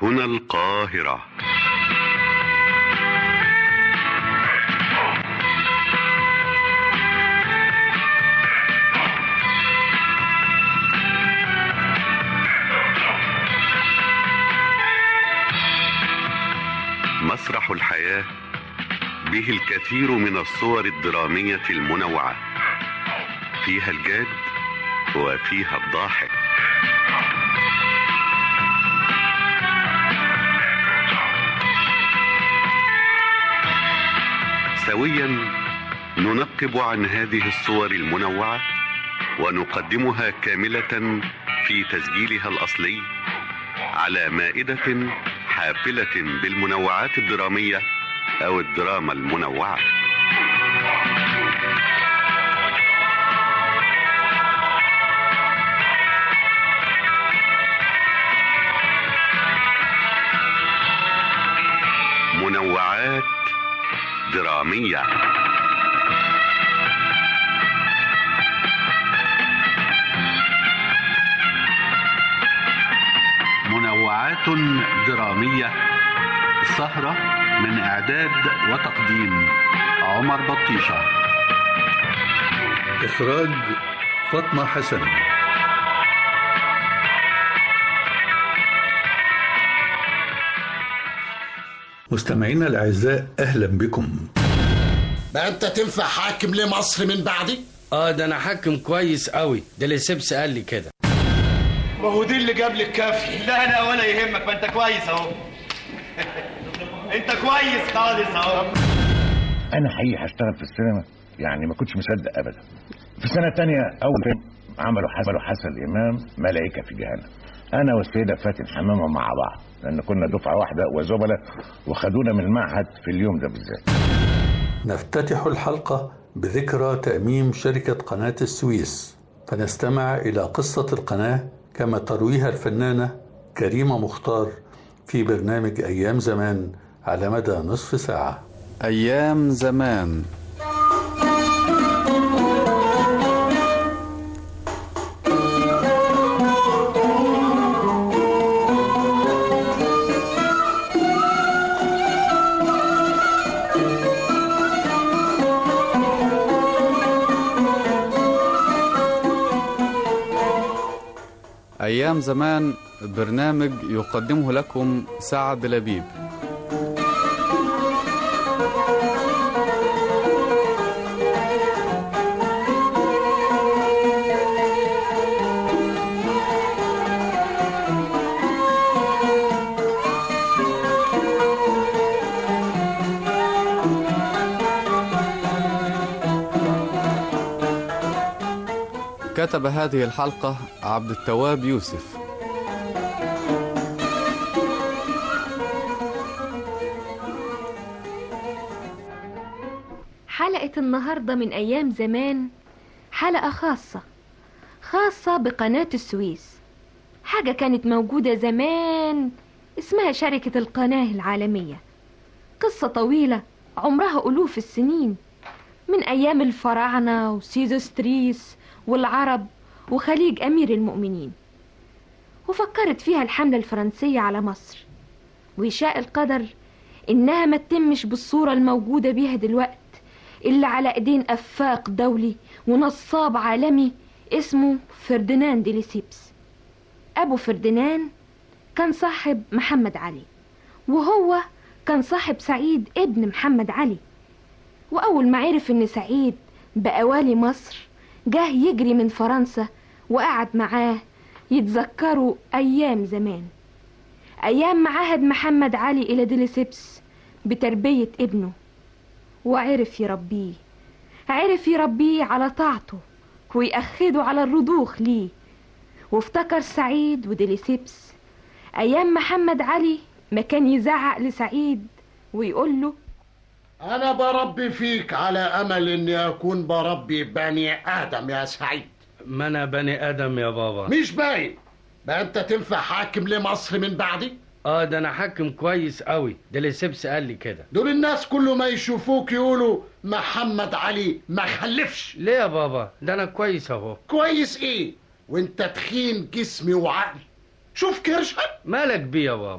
هنا القاهرة مسرح الحياة به الكثير من الصور الدرامية المنوعة فيها الجاد وفيها الضاحك سويا ننقب عن هذه الصور المنوعة ونقدمها كاملة في تسجيلها الأصلي على مائدة حافلة بالمنوعات الدرامية أو الدراما المنوعة منوعات درامية منوعات درامية سهرة من إعداد وتقديم عمر بطيشة إخراج فاطمة حسن مستمعينا الأعزاء أهلا بكم بقى انت تنفع حاكم لمصر من بعدي اه ده انا حاكم كويس قوي ده اللي سبس قال لي كده ما هو دي اللي جاب لك كافي لا لا ولا يهمك ما انت كويس اهو انت كويس خالص اهو انا حقيقي هشتغل في السينما يعني ما كنتش مصدق ابدا في سنه تانية اول فيلم عملوا عملوا حسن الامام ملائكه في جهنم انا والسيده فاتن حمامه مع بعض لان كنا دفعه واحده وزملاء وخدونا من المعهد في اليوم ده بالذات نفتتح الحلقة بذكرى تأميم شركة قناة السويس فنستمع إلى قصة القناة كما ترويها الفنانة كريمة مختار في برنامج أيام زمان على مدى نصف ساعة أيام زمان أيام زمان برنامج يقدمه لكم سعد لبيب كتب هذه الحلقة عبد التواب يوسف حلقة النهاردة من أيام زمان حلقة خاصة خاصة بقناة السويس حاجة كانت موجودة زمان اسمها شركة القناة العالمية قصة طويلة عمرها ألوف السنين من أيام الفراعنة وسيزوستريس والعرب وخليج أمير المؤمنين وفكرت فيها الحملة الفرنسية على مصر ويشاء القدر إنها ما تتمش بالصورة الموجودة بيها دلوقت اللي على إيدين أفاق دولي ونصاب عالمي اسمه فرديناند ليسيبس أبو فرديناند كان صاحب محمد علي وهو كان صاحب سعيد ابن محمد علي وأول ما عرف إن سعيد بقى والي مصر جه يجري من فرنسا وقعد معاه يتذكروا أيام زمان أيام معاهد محمد علي إلى ديليسيبس بتربية ابنه وعرف يربيه عرف يربيه على طاعته ويأخده على الرضوخ ليه وافتكر سعيد وديليسيبس أيام محمد علي ما كان يزعق لسعيد ويقول له انا بربي فيك على امل اني اكون بربي بني ادم يا سعيد ما انا بني ادم يا بابا مش باين بقى انت تنفع حاكم لمصر من بعدي اه ده انا حاكم كويس قوي ده اللي سبس قال لي كده دول الناس كل ما يشوفوك يقولوا محمد علي ما خلفش ليه يا بابا ده انا كويس اهو كويس ايه وانت تخين جسمي وعقلي شوف كرشك مالك بيه يا بابا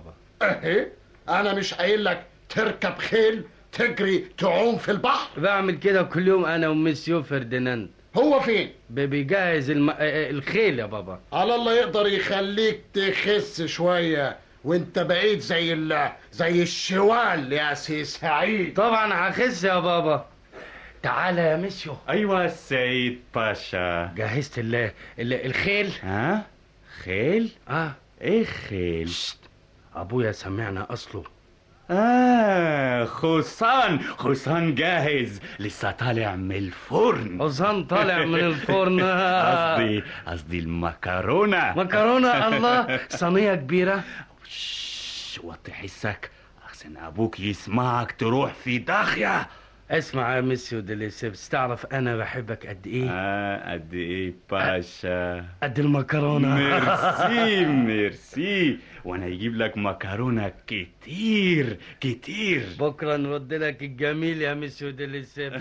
ايه انا مش قايل لك تركب خيل تجري تعوم في البحر بعمل كده كل يوم انا ومسيو فرديناند هو فين ب- بيجهز الم... آه، آه، الخيل يا بابا على الله يقدر يخليك تخس شوية وانت بقيت زي ال... زي الشوال يا سي سعيد طبعا هخس يا بابا تعالى يا مسيو ايوه السيد باشا جهزت ال... ال... الخيل ها خيل اه ايه خيل ابويا سمعنا اصله اه خصان خصان جاهز لسه طالع من الفرن حسام طالع من الفرن قصدي قصدي المكرونه مكرونه الله صينيه كبيره شش، وطي حسك احسن ابوك يسمعك تروح في داخيه اسمع يا مسيو ديليسيبس تعرف انا بحبك قد ايه اه قد ايه باشا قد المكرونه ميرسي ميرسي وانا يجيب لك مكرونه كتير كتير بكره نرد لك الجميل يا مسيو ديليسيبس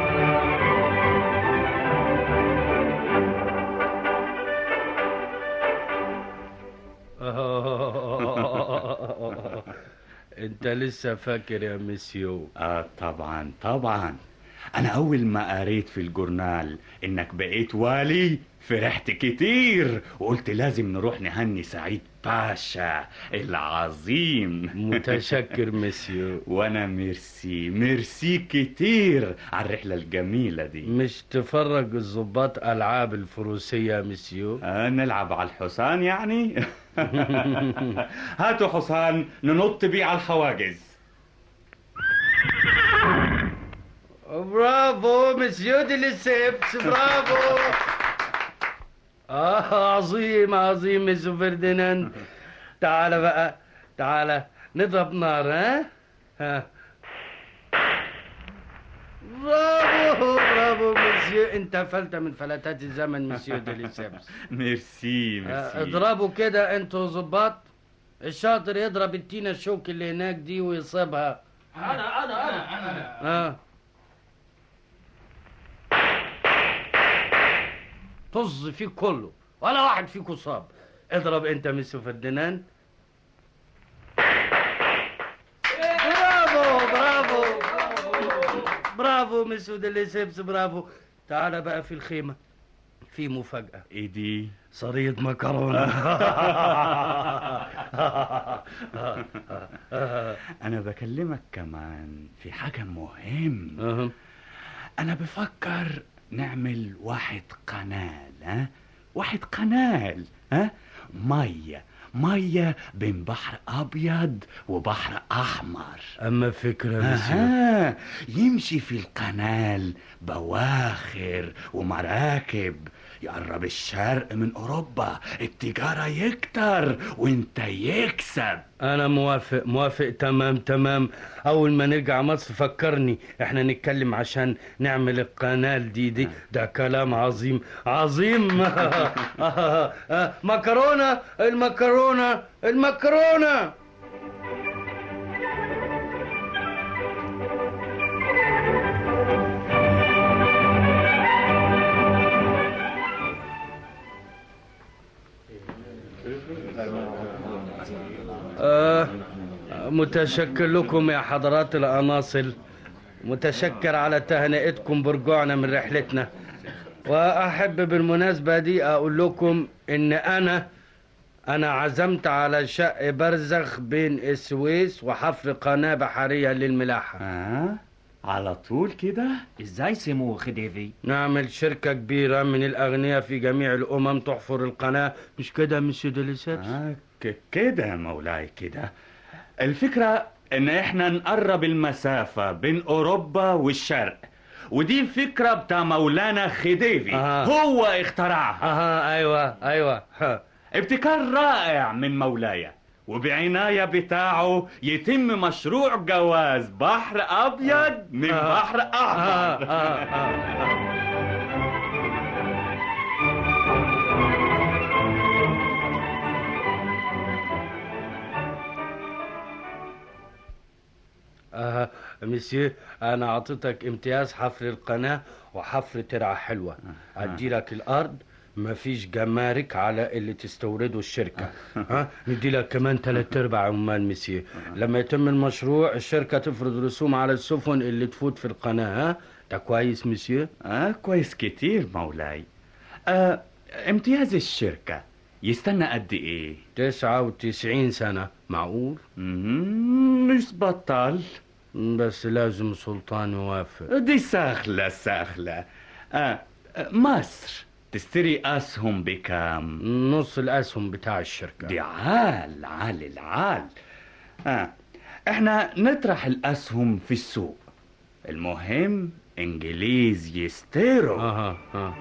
انت لسه فاكر يا مسيو اه طبعا طبعا انا اول ما قريت في الجورنال انك بقيت والي فرحت كتير وقلت لازم نروح نهني سعيد باشا العظيم متشكر مسيو وانا ميرسي ميرسي كتير على الرحله الجميله دي مش تفرج الضباط العاب الفروسيه يا مسيو آه نلعب على الحصان يعني هاتوا حصان ننط بيه على الحواجز برافو مسيو ديليسيبس برافو اه عظيم عظيم مسيو فرديناند تعال بقى تعال نضرب نار ها ها برافو برافو مسيو انت فلتة من فلتات الزمن مسيو ديليسيبس ميرسي آه، ميرسي اضربوا كده انتوا ظباط الشاطر يضرب التينة الشوك اللي هناك دي ويصيبها انا انا انا انا اه طز فيه كله ولا واحد فيكم صاب اضرب انت ميسو فرديناند برافو برافو برافو ميسو ديليسيبس برافو تعال بقى في الخيمة في مفاجأة ايه دي صريد مكرونة انا بكلمك كمان في حاجة مهم أها. انا بفكر نعمل واحد قنال ها واحد قنال ها مية مية بين بحر ابيض وبحر احمر اما فكرة مسيو أها يمشي في القنال بواخر ومراكب يقرب الشرق من اوروبا التجارة يكتر وانت يكسب انا موافق موافق تمام تمام اول ما نرجع مصر فكرني احنا نتكلم عشان نعمل القنال دي دي ده كلام عظيم عظيم مكرونة المكرونة المكرونة آه متشكر لكم يا حضرات الأناصل متشكر على تهنئتكم برجوعنا من رحلتنا وأحب بالمناسبة دي أقول لكم إن أنا أنا عزمت على شق برزخ بين السويس وحفر قناة بحرية للملاحة ها على طول كده ازاي سمو خديفي نعمل شركة كبيرة من الأغنياء في جميع الأمم تحفر القناة مش كده مسيو ديليسيبس آه ك- كده يا مولاي كده الفكرة ان احنا نقرب المسافة بين اوروبا والشرق ودي فكرة بتاع مولانا خديفي آه. هو اخترعها أها أيوة أيوة ها. ابتكار رائع من مولاي وبعناية بتاعه يتم مشروع جواز بحر أبيض من آه. بحر آه أحمر آه آه. آه مسيو انا اعطيتك امتياز حفر القناه وحفر ترعه حلوه ادي لك الارض مفيش جمارك على اللي تستورده الشركة ها ندي لك كمان تلات ارباع عمال مسيو لما يتم المشروع الشركة تفرض رسوم على السفن اللي تفوت في القناة ها ده كويس مسيو آه كويس كتير مولاي آه امتياز الشركة يستنى قد ايه تسعة وتسعين سنة معقول مم، مش بطال بس لازم سلطان يوافق دي سهلة سهلة آه آه، مصر تشتري أسهم بكام نص الأسهم بتاع الشركة دي عال عال العال آه. احنا نطرح الأسهم في السوق المهم إنجليز يستيروا اها اه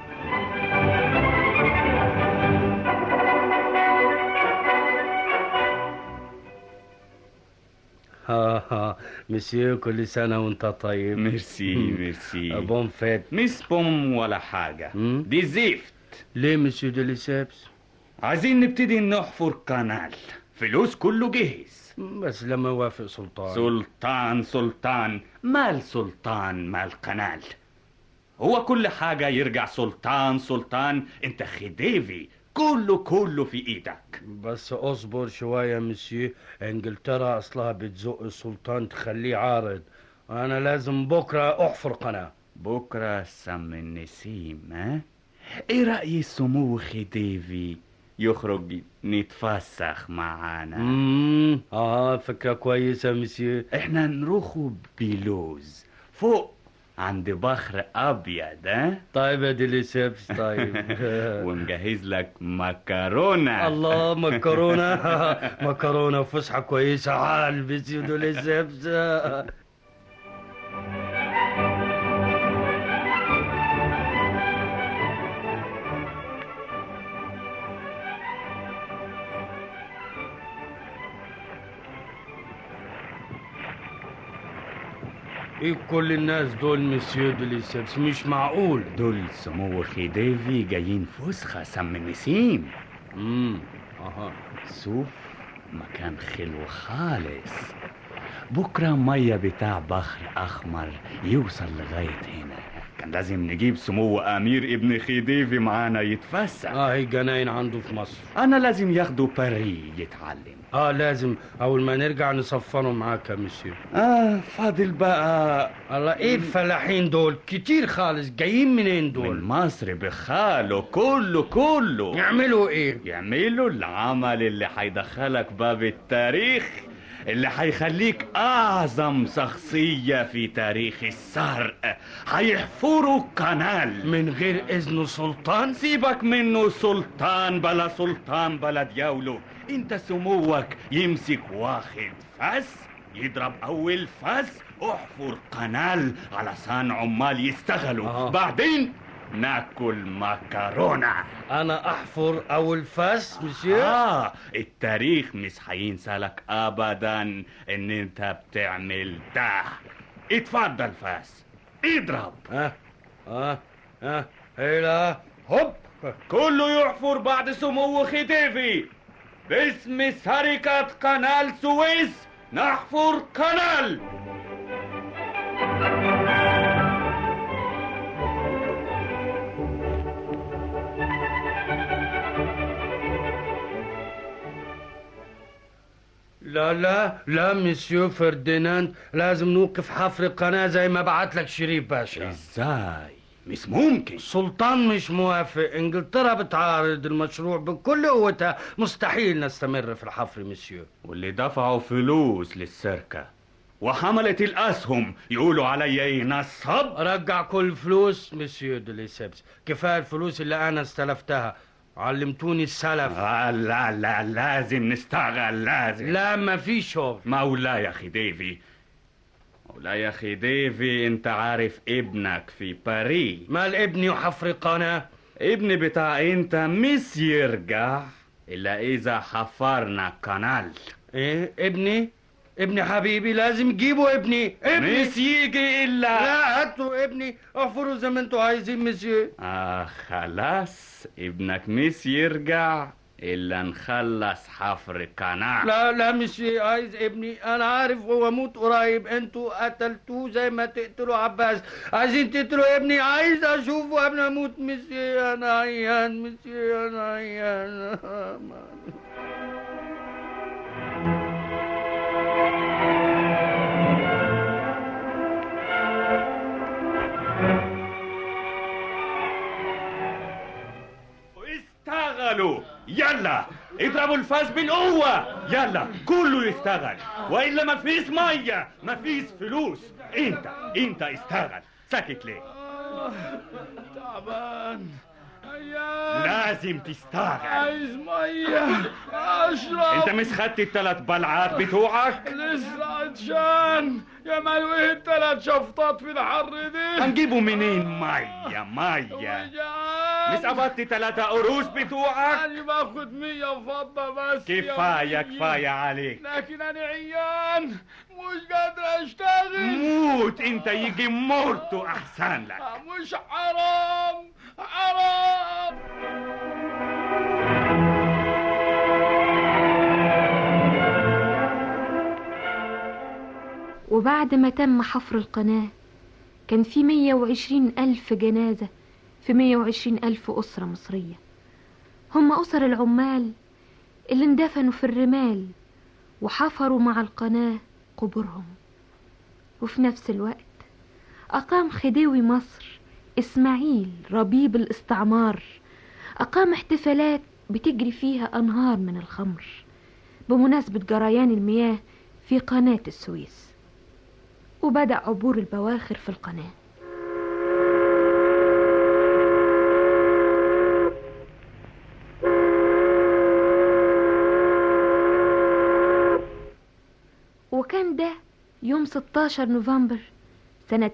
ها ها مسيو كل سنة وانت طيب ميرسي ميرسي بون فيت مش بوم ولا حاجة مم. دي زفت ليه مسيو ديليسيبس عايزين نبتدي نحفر قنال فلوس كله جاهز بس لما يوافق سلطان سلطان سلطان مال سلطان مال قنال هو كل حاجة يرجع سلطان سلطان انت خديفي كله كله في ايدك بس اصبر شوية مسيو انجلترا اصلها بتزق السلطان تخليه عارض انا لازم بكرة احفر قناة بكرة سم النسيم ها ايه رأي سمو خديفي يخرج نتفسخ معانا امم اه فكرة كويسة مسيو احنا نروحوا بلوز فوق عند بحر ابيض ها طيب يا ديليسيبس طيب ومجهز لك مكرونه الله مكرونة مكرونة وفسحة كويسة عال مسيو ديليسيبس ايه كل الناس دول مسيو ديليسيبس مش معقول دول سمو خديفي جايين فسخة سم النسيم امم اها شوف مكان خلو خالص بكرة مية بتاع بحر أحمر يوصل لغاية هنا كان لازم نجيب سمو أمير ابن خديفي معانا يتفسح اه هي جناين عنده في مصر أنا لازم ياخده باري يتعلم اه لازم اول ما نرجع نصفره معاك يا مسيو آه فاضل بقى الله ايه الفلاحين دول كتير خالص جايين منين من دول مصر بخاله كله كله يعملوا ايه يعملوا العمل اللي هيدخلك باب التاريخ اللي هيخليك أعظم شخصية في تاريخ السرق هيحفروا قنال من غير اذن سلطان سيبك منه سلطان بلا سلطان بلا دياوله انت سموك يمسك واخد فس يضرب اول فس احفر قنال علشان عمال يستغلوا آه. بعدين ناكل مكرونه انا احفر اول فاس مسيو اه التاريخ مش هينسى لك ابدا ان انت بتعمل ده اتفضل فاس اضرب ها ها ها هيلا هوب كله يحفر بعد سمو خديفي باسم شركة قنال سويس نحفر قنال لا لا لا مسيو فرديناند لازم نوقف حفر القناة زي ما بعت لك شريف باشا ازاي مش ممكن السلطان مش موافق انجلترا بتعارض المشروع بكل قوتها مستحيل نستمر في الحفر مسيو واللي دفعوا فلوس للسركة وحملت الأسهم يقولوا علي ايه نصب رجع كل فلوس مسيو ديليسيبس كفاية الفلوس اللي انا استلفتها علمتوني السلف آه لا لا لازم نشتغل لازم لا ما في شغل مولاي يا خديفي مولاي يا خديفي انت عارف ابنك في باريس مال ابني وحفر قناة ابني بتاع انت مش يرجع الا اذا حفرنا قنال ايه ابني ابني حبيبي لازم جيبوا ابني ابني مش يجي الا لا هاتوا ابني احفروا زي ما انتوا عايزين مسيو آه خلاص ابنك مش يرجع إلا نخلص حفر القناة لا لا مش عايز ابني انا عارف هو موت قريب انتوا قتلتوه زي ما تقتلوا عباس عايزين تقتلوا ابني عايز اشوفه قبل ما اموت مسيو انا عيان مسيو انا عيان اشتغلوا يلا اضربوا الفاس بالقوة يلا كله يشتغل وإلا ما فيش مية ما فيش فلوس انت انت اشتغل ساكت ليه تعبان لازم تشتغل عايز ميه اشرب انت مش خدت الثلاث بلعات بتوعك لسه عطشان يا مالو ايه التلات شفطات في الحر دي هنجيبوا منين مية مية مش قبضت ثلاثة قروش بتوعك انا باخد مية فضة بس يا كفاية مسيو. كفاية عليك لكن انا عيان مش قادر اشتغل موت انت يجي موته احسن لك مش حرام حرام وبعد ما تم حفر القناة كان في 120 ألف جنازة في 120 ألف أسرة مصرية هم أسر العمال اللي اندفنوا في الرمال وحفروا مع القناة قبورهم وفي نفس الوقت أقام خديوي مصر إسماعيل ربيب الاستعمار أقام احتفالات بتجري فيها أنهار من الخمر بمناسبة جريان المياه في قناة السويس وبدأ عبور البواخر في القناة وكان ده يوم 16 نوفمبر سنة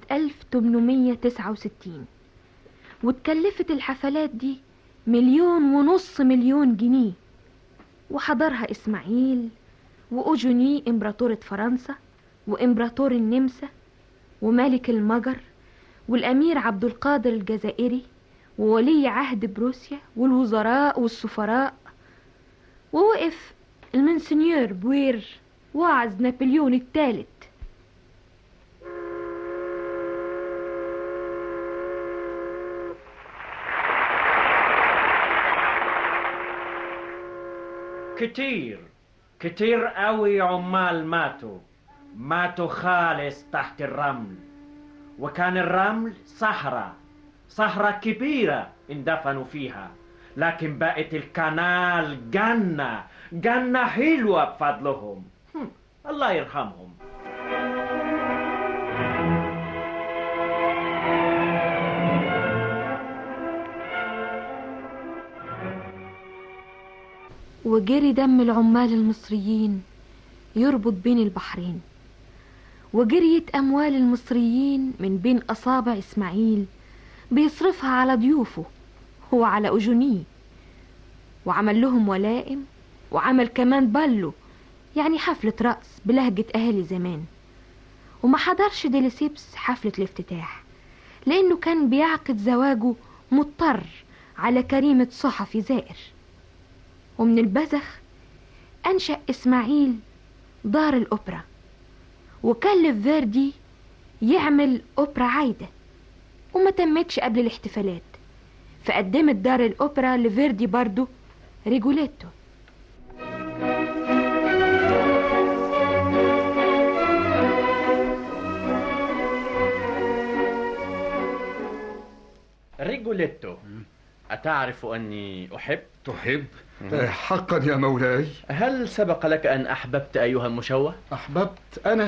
1869 واتكلفت الحفلات دي مليون ونص مليون جنيه وحضرها إسماعيل وأوجوني إمبراطورة فرنسا وإمبراطور النمسا وملك المجر والأمير عبد القادر الجزائري وولي عهد بروسيا والوزراء والسفراء ووقف المنسنيور بوير واعظ نابليون الثالث كتير كتير قوي عمال ماتوا ماتوا خالص تحت الرمل وكان الرمل صحراء صحراء كبيرة اندفنوا فيها لكن بقت الكنال جنة جنة حلوة بفضلهم هم، الله يرحمهم وجري دم العمال المصريين يربط بين البحرين وجريت أموال المصريين من بين أصابع إسماعيل بيصرفها على ضيوفه وعلى أجونيه وعمل لهم ولائم وعمل كمان بالو يعني حفلة رقص بلهجة أهالي زمان وما حضرش ديليسيبس حفلة الافتتاح لأنه كان بيعقد زواجه مضطر على كريمة صحفي زائر ومن البذخ أنشأ إسماعيل دار الأوبرا وكلف فيردي يعمل أوبرا عايدة وما تمتش قبل الاحتفالات فقدمت دار الأوبرا لفيردي برضو ريجوليتو ريجوليتو أتعرف أني أحب؟ تحب؟ حقا يا مولاي هل سبق لك أن أحببت أيها المشوه؟ أحببت أنا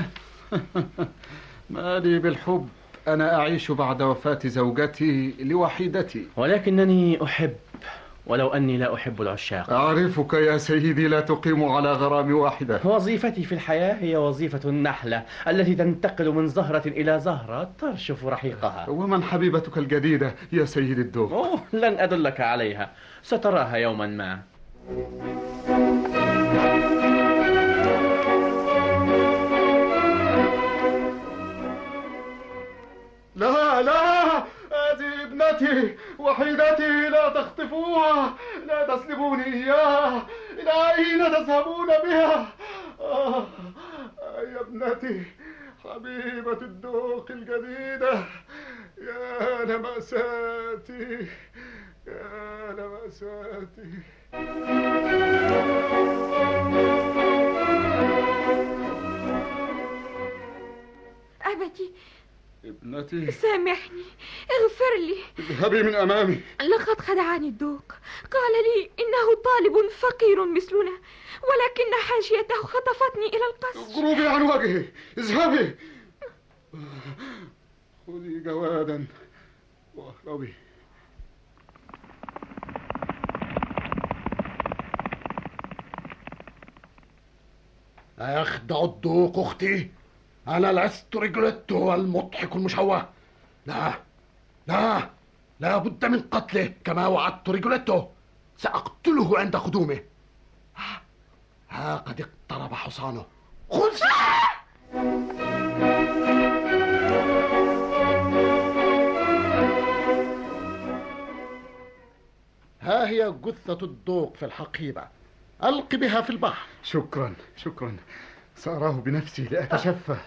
مالي بالحب أنا أعيش بعد وفاة زوجتي لوحيدتي ولكنني أحب ولو أني لا أحب العشاق أعرفك يا سيدي لا تقيم على غرام واحدة وظيفتي في الحياة هي وظيفة النحلة التي تنتقل من زهرة إلى زهرة ترشف رحيقها ومن حبيبتك الجديدة يا سيد الدوق أوه لن أدلك عليها ستراها يوما ما لا لا هذه ابنتي وحيدتي لا تخطفوها لا لا تسلبوني إياها إلى أين تذهبون بها آه يا ابنتي حبيبة الذوق الجديدة يا لمساتي يا لمساتي أبتي ابنتي سامحني اغفر لي اذهبي من أمامي لقد خدعني الدوق قال لي إنه طالب فقير مثلنا ولكن حاشيته خطفتني إلى القصر غروبي عن وجهي اذهبي خذي جوادا واهربي أيخدع الذوق أختي أنا لست رجلته المضحك المشوه لا لا لا بد من قتله كما وعدت رجلته سأقتله عند قدومه ها- ها قد اقترب حصانه خذ ها هي جثة الذوق في الحقيبة ألق بها في البحر شكرا شكرا سأراه بنفسي لأتشفى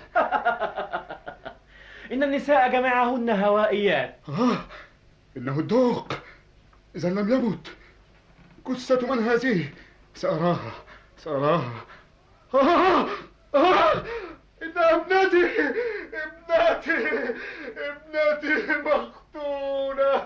إن النساء جميعهن هوائيات آه إنه الذوق إذا لم يمت جثة من هذه سأراها سأراها آه آه إنها ابنتي ابنتي ابنتي مقتولة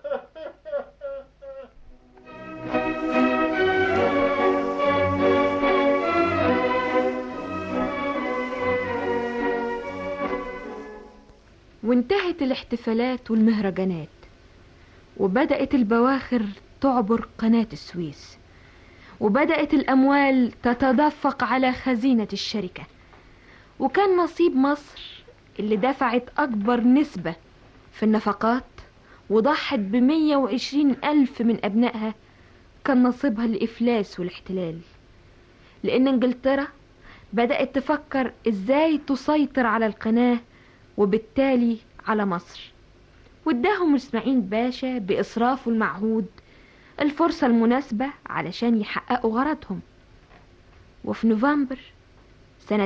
وانتهت الاحتفالات والمهرجانات وبدأت البواخر تعبر قناة السويس وبدأت الأموال تتدفق على خزينة الشركة وكان نصيب مصر اللي دفعت أكبر نسبة في النفقات وضحت بمية وعشرين ألف من أبنائها كان نصيبها الإفلاس والاحتلال لأن إنجلترا بدأت تفكر إزاي تسيطر على القناة وبالتالي على مصر واداهم اسماعيل باشا بإسرافه المعهود الفرصة المناسبة علشان يحققوا غرضهم وفي نوفمبر سنة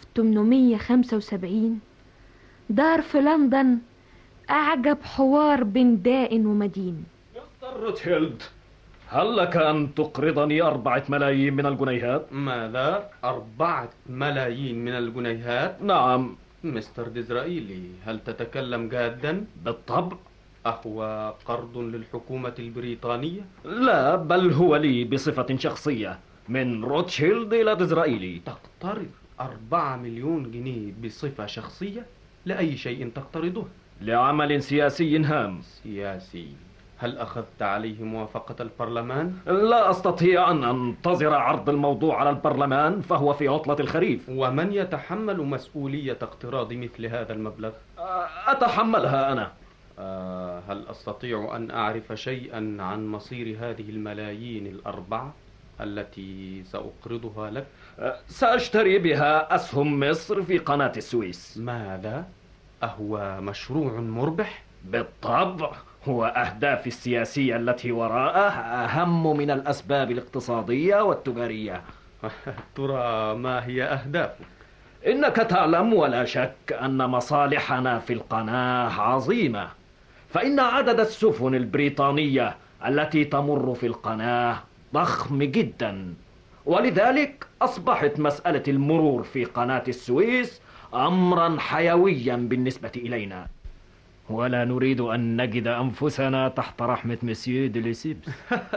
1875 دار في لندن أعجب حوار بين دائن ومدين مستر روتشيلد هل لك أن تقرضني أربعة ملايين من الجنيهات؟ ماذا؟ أربعة ملايين من الجنيهات؟ نعم مستر ديزرائيلي هل تتكلم جادا؟ بالطبع أهو قرض للحكومة البريطانية؟ لا بل هو لي بصفة شخصية من روتشيلد إلى ديزرائيلي تقترض أربعة مليون جنيه بصفة شخصية؟ لأي شيء تقترضه؟ لعمل سياسي هام سياسي هل أخذت عليه موافقة البرلمان؟ لا أستطيع أن أنتظر عرض الموضوع على البرلمان فهو في عطلة الخريف ومن يتحمل مسؤولية اقتراض مثل هذا المبلغ؟ أتحملها أنا آه، هل أستطيع أن أعرف شيئا عن مصير هذه الملايين الأربعة التي سأقرضها لك؟ سأشتري بها أسهم مصر في قناة السويس ماذا؟ أهو مشروع مربح؟ بالطبع هو أهدافي السياسية التي وراءه أهم من الأسباب الاقتصادية والتجارية ترى ما هي أهدافك؟ إنك تعلم ولا شك أن مصالحنا في القناة عظيمة فإن عدد السفن البريطانية التي تمر في القناة ضخم جدا ولذلك أصبحت مسألة المرور في قناة السويس أمرا حيويا بالنسبة إلينا ولا نريد أن نجد أنفسنا تحت رحمة مسيو ديليسيبس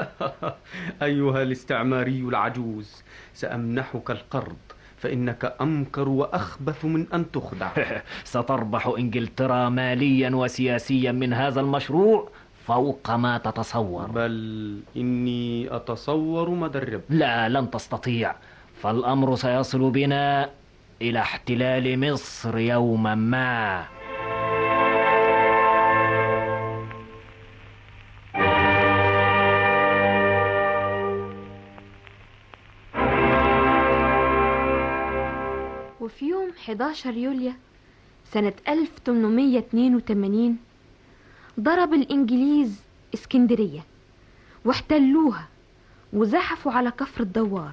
أيها الاستعماري العجوز سأمنحك القرض فإنك أمكر وأخبث من أن تخدع ستربح إنجلترا ماليا وسياسيا من هذا المشروع فوق ما تتصور بل إني أتصور مدرب لا لن تستطيع فالأمر سيصل بنا إلى احتلال مصر يوما ما وفي يوم 11 يوليو سنة 1882 ضرب الإنجليز اسكندرية واحتلوها وزحفوا على كفر الدوار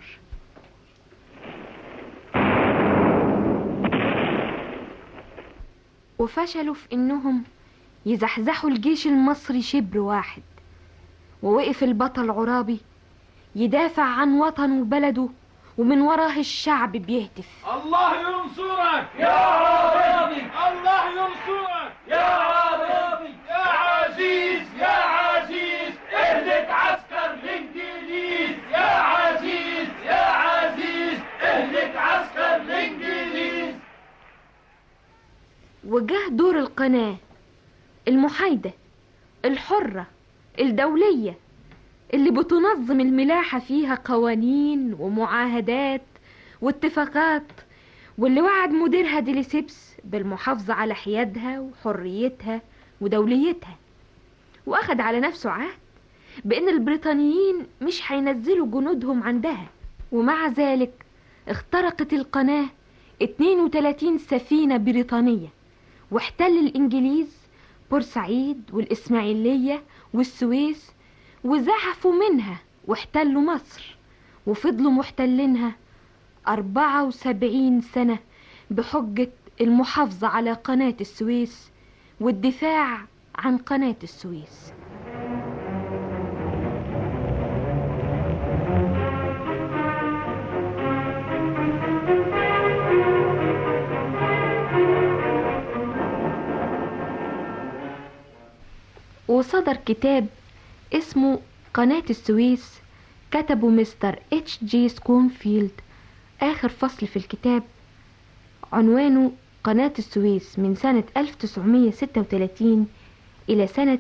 وفشلوا في انهم يزحزحوا الجيش المصري شبر واحد ووقف البطل عرابي يدافع عن وطنه وبلده ومن وراه الشعب بيهتف الله ينصرك يا عربي الله ينصرك يا عربي يا عزيز يا عزيز اهلك عسكر الانجليز يا عزيز يا عزيز اهلك عسكر الانجليز وجه دور القناة المحايدة الحرة الدولية اللي بتنظم الملاحة فيها قوانين ومعاهدات واتفاقات واللي وعد مديرها ديليسيبس بالمحافظة على حيادها وحريتها ودوليتها وأخد على نفسه عهد بأن البريطانيين مش هينزلوا جنودهم عندها ومع ذلك اخترقت القناة 32 سفينة بريطانية واحتل الإنجليز بورسعيد والإسماعيلية والسويس وزحفوا منها واحتلوا مصر وفضلوا محتلينها أربعة وسبعين سنة بحجة المحافظة على قناة السويس والدفاع عن قناة السويس وصدر كتاب اسمه قناة السويس كتبه مستر اتش جي سكونفيلد آخر فصل في الكتاب عنوانه قناة السويس من سنة 1936 إلى سنة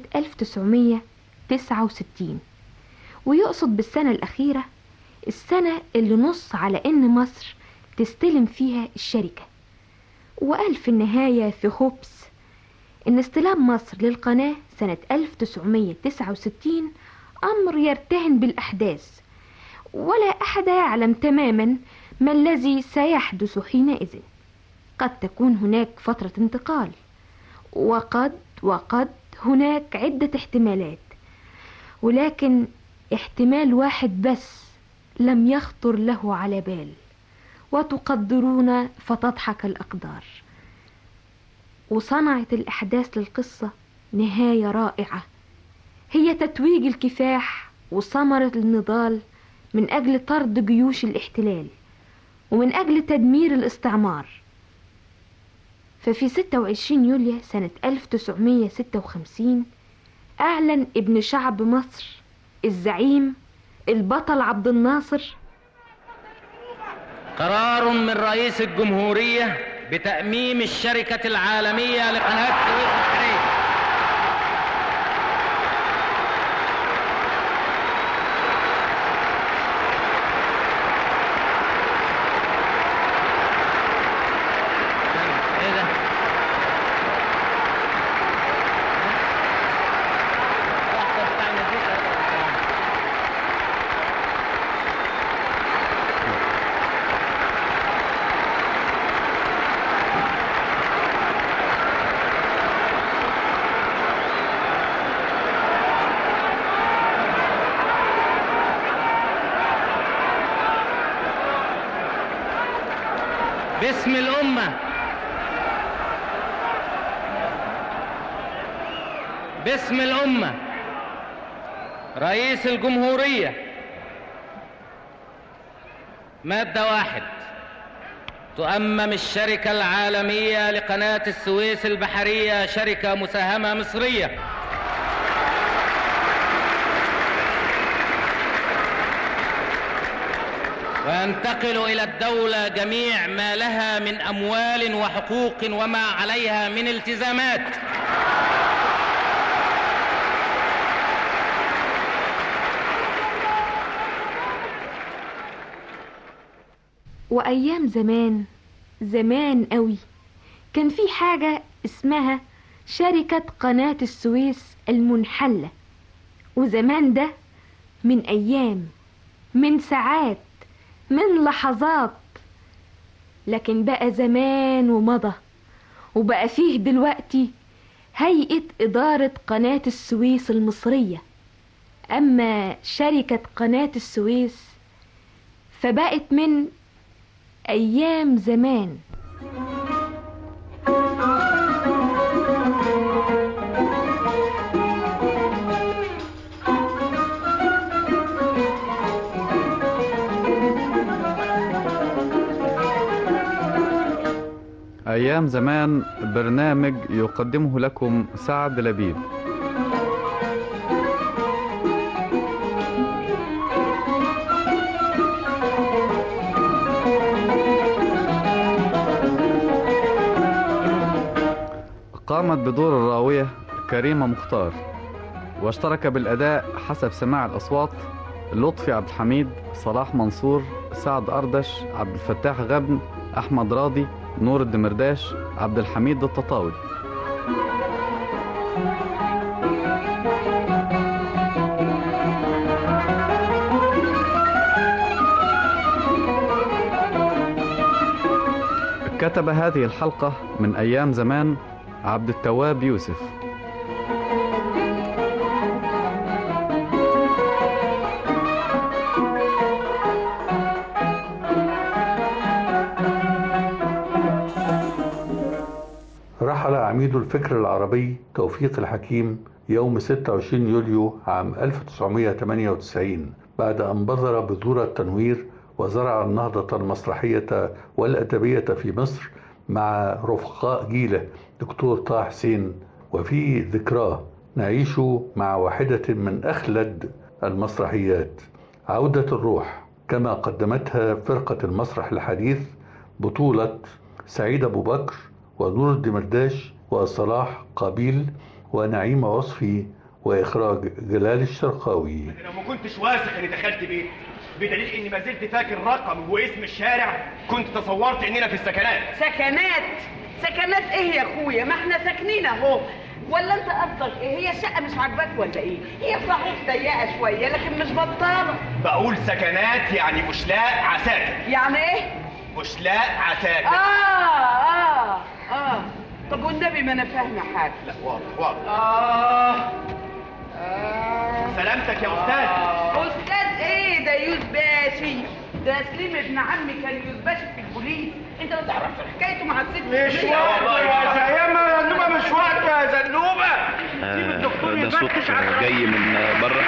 1969 ويقصد بالسنة الأخيرة السنة اللي نص على إن مصر تستلم فيها الشركة وقال في النهاية في هوبس إن استلام مصر للقناة سنة 1969 أمر يرتهن بالأحداث ولا أحد يعلم تماما ما الذي سيحدث حينئذ قد تكون هناك فترة انتقال وقد وقد هناك عدة احتمالات ولكن احتمال واحد بس لم يخطر له على بال وتقدرون فتضحك الأقدار وصنعت الأحداث للقصة نهاية رائعة هي تتويج الكفاح وثمرة النضال من أجل طرد جيوش الاحتلال ومن أجل تدمير الاستعمار ففي 26 يوليو سنة 1956 أعلن ابن شعب مصر الزعيم البطل عبد الناصر قرار من رئيس الجمهورية بتأميم الشركة العالمية لقناة السويس البحرية ايه ده؟ باسم الأمة باسم الأمة رئيس الجمهورية مادة واحد تؤمم الشركة العالمية لقناة السويس البحرية شركة مساهمة مصرية وينتقل إلى الدولة جميع ما لها من أموال وحقوق وما عليها من التزامات وأيام زمان زمان قوي كان في حاجة اسمها شركة قناة السويس المنحلة وزمان ده من أيام من ساعات من لحظات لكن بقى زمان ومضى وبقى فيه دلوقتي هيئة إدارة قناة السويس المصرية أما شركة قناة السويس فبقت من أيام زمان أيام زمان برنامج يقدمه لكم سعد لبيب قامت بدور الراوية كريمة مختار واشترك بالأداء حسب سماع الأصوات لطفي عبد الحميد صلاح منصور سعد أردش عبد الفتاح غبن أحمد راضي نور الدمرداش عبد الحميد التطاوي كتب هذه الحلقة من أيام زمان عبد التواب يوسف رحل عميد الفكر العربي توفيق الحكيم يوم 26 يوليو عام 1998 بعد أن بذر بذور التنوير وزرع النهضة المسرحية والأدبية في مصر مع رفقاء جيله دكتور طه حسين وفي ذكراه نعيش مع واحدة من أخلد المسرحيات عودة الروح كما قدمتها فرقة المسرح الحديث بطولة سعيد أبو بكر ونور الدمرداش وصلاح قابيل ونعيم وصفي وإخراج جلال الشرقاوي لو ما كنتش واثق اني دخلت بيت بدليل اني ما زلت فاكر رقم واسم الشارع كنت تصورت اننا في السكنات سكنات سكنات ايه يا اخويا ما احنا ساكنين اهو ولا انت قصدك ايه هي الشقه مش عاجباك ولا ايه هي صحيح ضيقه شويه لكن مش بطاله بقول سكنات يعني بشلاء عساكر يعني ايه بشلاء عساكر اه اه اه طب والنبي ما انا فاهمه حاجه لا واضح واضح اه آه. سلامتك يا استاذ استاذ ايه ده يوز باشي ده سليم ابن عمي كان يوز باشي في البوليس انت ما تعرفش حكايته مع الست مش وقت يا زيامة زنوبة مش وقت يا زنوبة ده صوت جاي من بره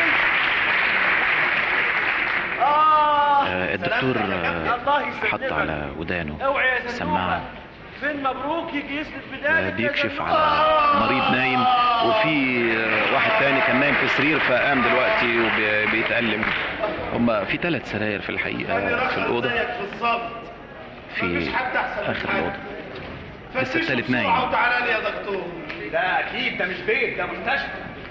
اه آه، الدكتور آه، حط على ودانه اوعي يا سماعة فين مبروك يجي يسند بداية آه، بيكشف على مريض نايم وفي آه، واحد تاني كان نايم في سرير فقام دلوقتي وبيتألم هما في ثلاث سراير في الحقيقة في الأوضة بالظبط في آخر الأوضة بس فتش التالت بسرعة نايم وتعالى لي يا دكتور لا اكيد ده مش بيت ده مستشفى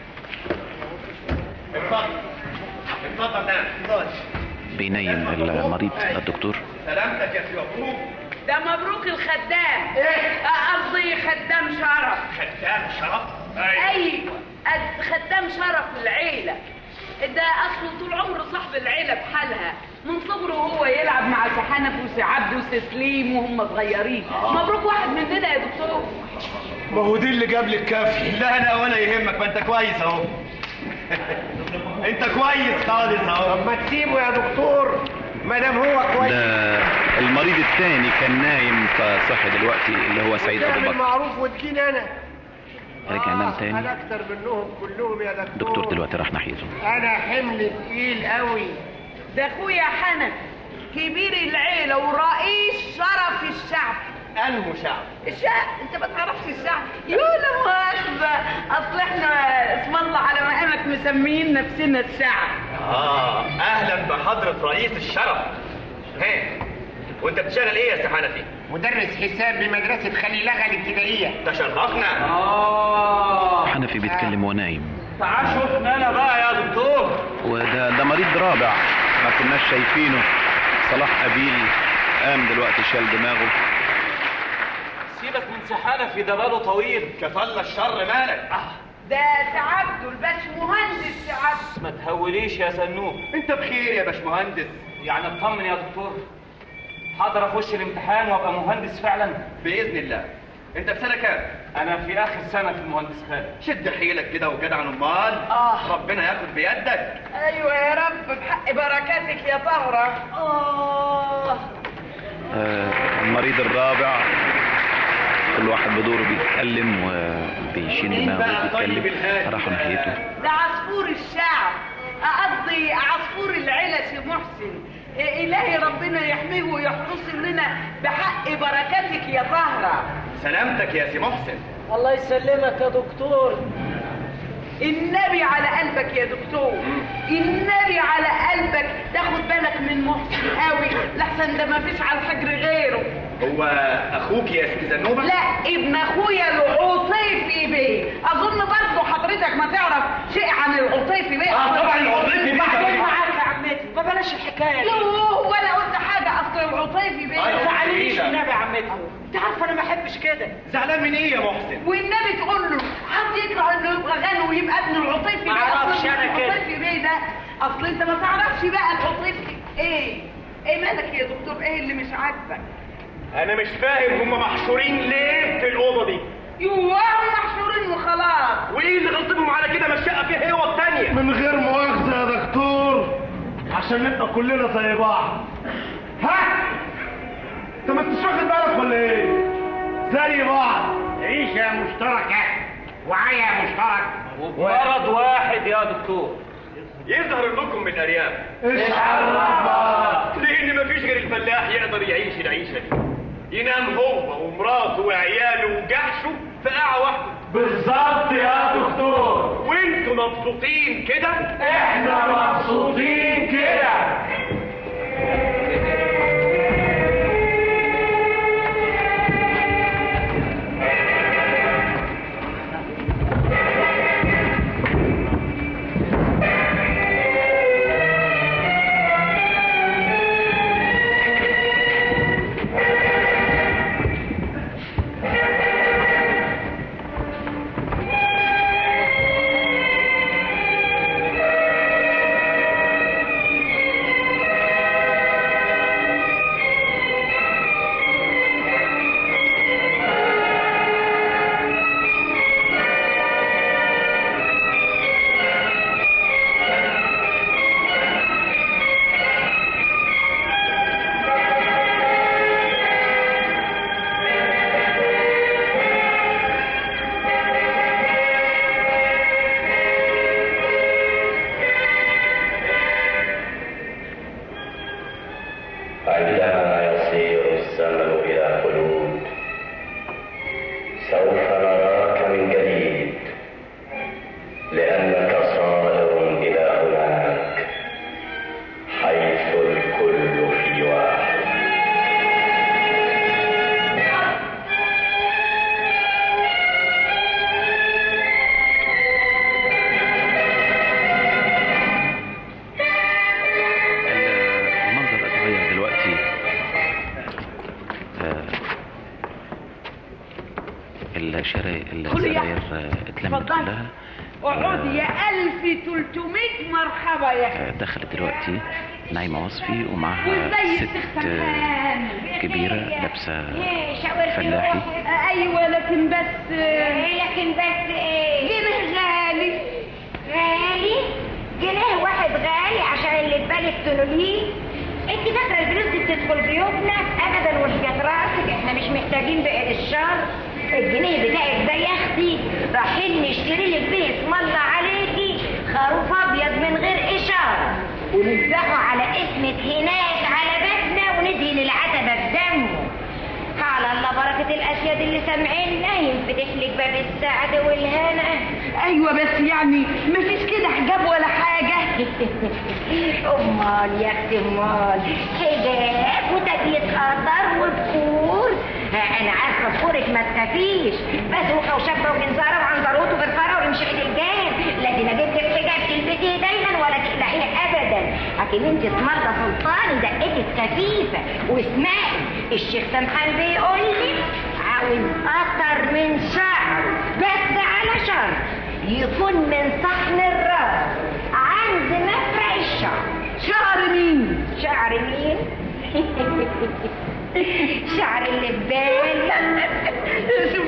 اتفضل اتفضل نعم اتفضل بينيم المريض الدكتور سلامتك يا سي مبروك ده مبروك الخدام ايه قصدي خدام شرف خدام شرف ايوه قد- خدام شرف العيله ده اصله طول عمره صاحب العيله بحالها من صغره وهو يلعب مع سحنف وسي عبد وسي سليم وهم صغيرين مبروك واحد مننا يا دكتور ما هو دي اللي جاب لك كافي لا انا ولا يهمك ما انت كويس اهو انت كويس خالص اهو طب ما تسيبه يا دكتور ما دام هو ده المريض الثاني كان نايم فصحي دلوقتي اللي هو سعيد أبو بكر معروف واديني انا رجع نام تاني انا اكتر منهم كلهم يا دكتور الدكتور دلوقتي راح ناحيته انا حمل تقيل قوي ده اخويا حنف كبير العيله ورئيس شرف الشعب انه شعب الشعب انت ما تعرفش الشعب يقول لا مؤاخذه اصل احنا اسم الله على مقامك مسميين نفسنا الشعب اه اهلا بحضرة رئيس الشرف ها وانت بتشتغل ايه يا سي حنفي مدرس حساب بمدرسة خليل لغة الابتدائية تشرفنا اه حنفي بيتكلم ونايم تعال شوفنا انا بقى يا دكتور وده ده مريض رابع ما كناش شايفينه صلاح قبيل قام دلوقتي شال دماغه سيبك من سحانة في ده باله طويل كفل الشر مالك ده سعادته الباش مهندس سعادته ما تهوليش يا سنوب انت بخير يا باشمهندس يعني اطمن يا دكتور حاضر اخش الامتحان وابقى مهندس فعلا باذن الله انت في سنه كام انا في اخر سنه في المهندس خالد شد حيلك كده وجدع امال آه. ربنا ياخد بيدك ايوه يا رب بحق بركاتك يا طهرة اه آه، المريض الرابع كل واحد بدوره بيتكلم وبيشيل مين بقى دماغه طيب وبيتكلم الهادي راحوا ده؟ ناحيته ده عصفور الشعب قصدي عصفور العيلة سي محسن إلهي ربنا يحميه ويحرسه لنا بحق بركاتك يا طهرة سلامتك يا سي محسن الله يسلمك يا دكتور النبي على قلبك يا دكتور النبي على قلبك تاخد بالك من محسن قوي لحسن ده ما فيش على الحجر غيره هو اخوك يا ست زنوبه لا ابن اخويا العطيفي بيه اظن برضه حضرتك ما تعرف شيء عن العطيفي بيه آه، طبعاً العطيفي بيه وبعدين طبعاً. معاك يا عمتي ما بلاش الحكايه يوه ولا قلت حاجه اصل العطيفي بيه أيوة، زعلانيش تقيلة. النبي يا عمتي انت عارفه انا ما احبش كده زعلان من ايه يا محسن والنبي تقول له حد يكره انه يبقى غني ويبقى ابن العطيفي بيه معرفش أصل أنا كده. العطيفي بيه ده اصل انت ما تعرفش بقى العطيفي ايه ايه مالك يا دكتور ايه اللي مش عاجبك انا مش فاهم هم محشورين ليه في الاوضه دي يوه هم محشورين وخلاص وايه اللي غصبهم على كده ما الشقه فيها هي والتانيه من غير مؤاخذة يا دكتور عشان نبقى كلنا زي بعض ها انت ما انتش واخد بالك ولا ايه زي بعض عيشة مشتركة وعيا مشترك مرض واحد يا دكتور يظهر انكم من ارياف ايش عرفك لان مفيش غير الفلاح يقدر يعيش العيشه دي ينام هو ومراته وعياله وجحشه في قاعه واحده بالظبط يا دكتور وانتوا مبسوطين كده احنا مبسوطين كده عندما يصير الزمن إلى خلود سوف نراك من جديد لأنك صائر إلى هناك حيث الكل في واحد المنظر اتغير دلوقتي آه، الشراير كل يا- السراير آه، اتلمت اتفضل. كلها اقعدي يا 1300 مرحبا يا آه، دخلت دلوقتي نايمة وصفي ومعها وازاي ست الست آه، سمحان كبيرة لابسة شاورتي فلاحي ايوه لكن بس لكن بس ايه جنيه غالي غالي جنيه واحد غالي عشان اللي في بالك تقوليه انت فاكره الفلوس دي بتدخل جيوبنا ابدا وحياة راسك احنا مش محتاجين بقى الشر الجنيه بتاعك ده يا اختي رايحين نشتري لك بيه اسم الله عليكي خروف ابيض من غير اشاره ونذبحه على اسمك هناك على بيتنا وندهن العتبه بدمه على الله بركة الأسياد اللي سامعيننا ينفتح لك باب السعد والهنا ايوه بس يعني مفيش كده حجاب ولا حاجه امال يا اختي امال حجاب وتبية قطر وبخور ها، انا عارفه بخورك ما تخافيش بازوكه وشابه وجنزاره وعنزروت وغرفاره ورمش الجان لازم اجيب لك حجاب تلبسيه دايما ولا تقلعيه ابدا لكن انت اسم الله سلطان دقتك خفيفه واسمعي الشيخ سمحان بيقول لي عاوز قطر من شعر بس على شرط يكون من صحن الراس عند مفرق الشعر شعر مين شعر مين شعر اللي في بالي شوف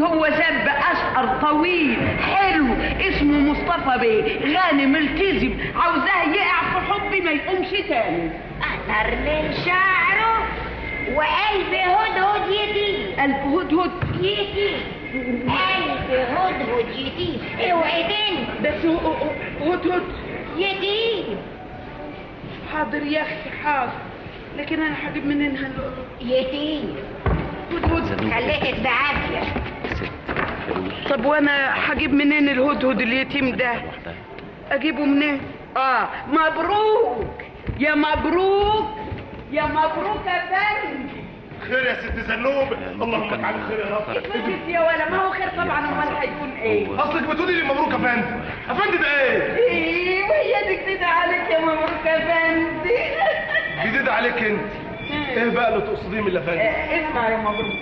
هو شاب اشقر طويل حلو اسمه مصطفى بيه غني ملتزم عاوزاه يقع في حبي ما يقومش تاني اثر من شعره وقلب هدهد يتيم قلب هدهد يتيم قلب هدهد يتيم اوعي بنت بس هدهد يتيم حاضر يا اختي حاضر لكن انا هجيب منين هل يتيم هدهد خليك بعافيه طب وانا هجيب منين الهدهد اليتيم ده اجيبه منين اه مبروك يا مبروك يا مبروك يا فندم خير يا ست زنوب اللهم اجعل خير يا رب اتفضل يا ولا ما هو خير طبعا امال هيكون ايه اصلك بتقولي لي مبروك يا فندم يا فندم ده ايه ايه وهي دي جديدة عليك يا مبروك يا فندم جديد عليك انت ايه بقى اللي تقصديه من اللي فندم آه، اسمع يا مبروك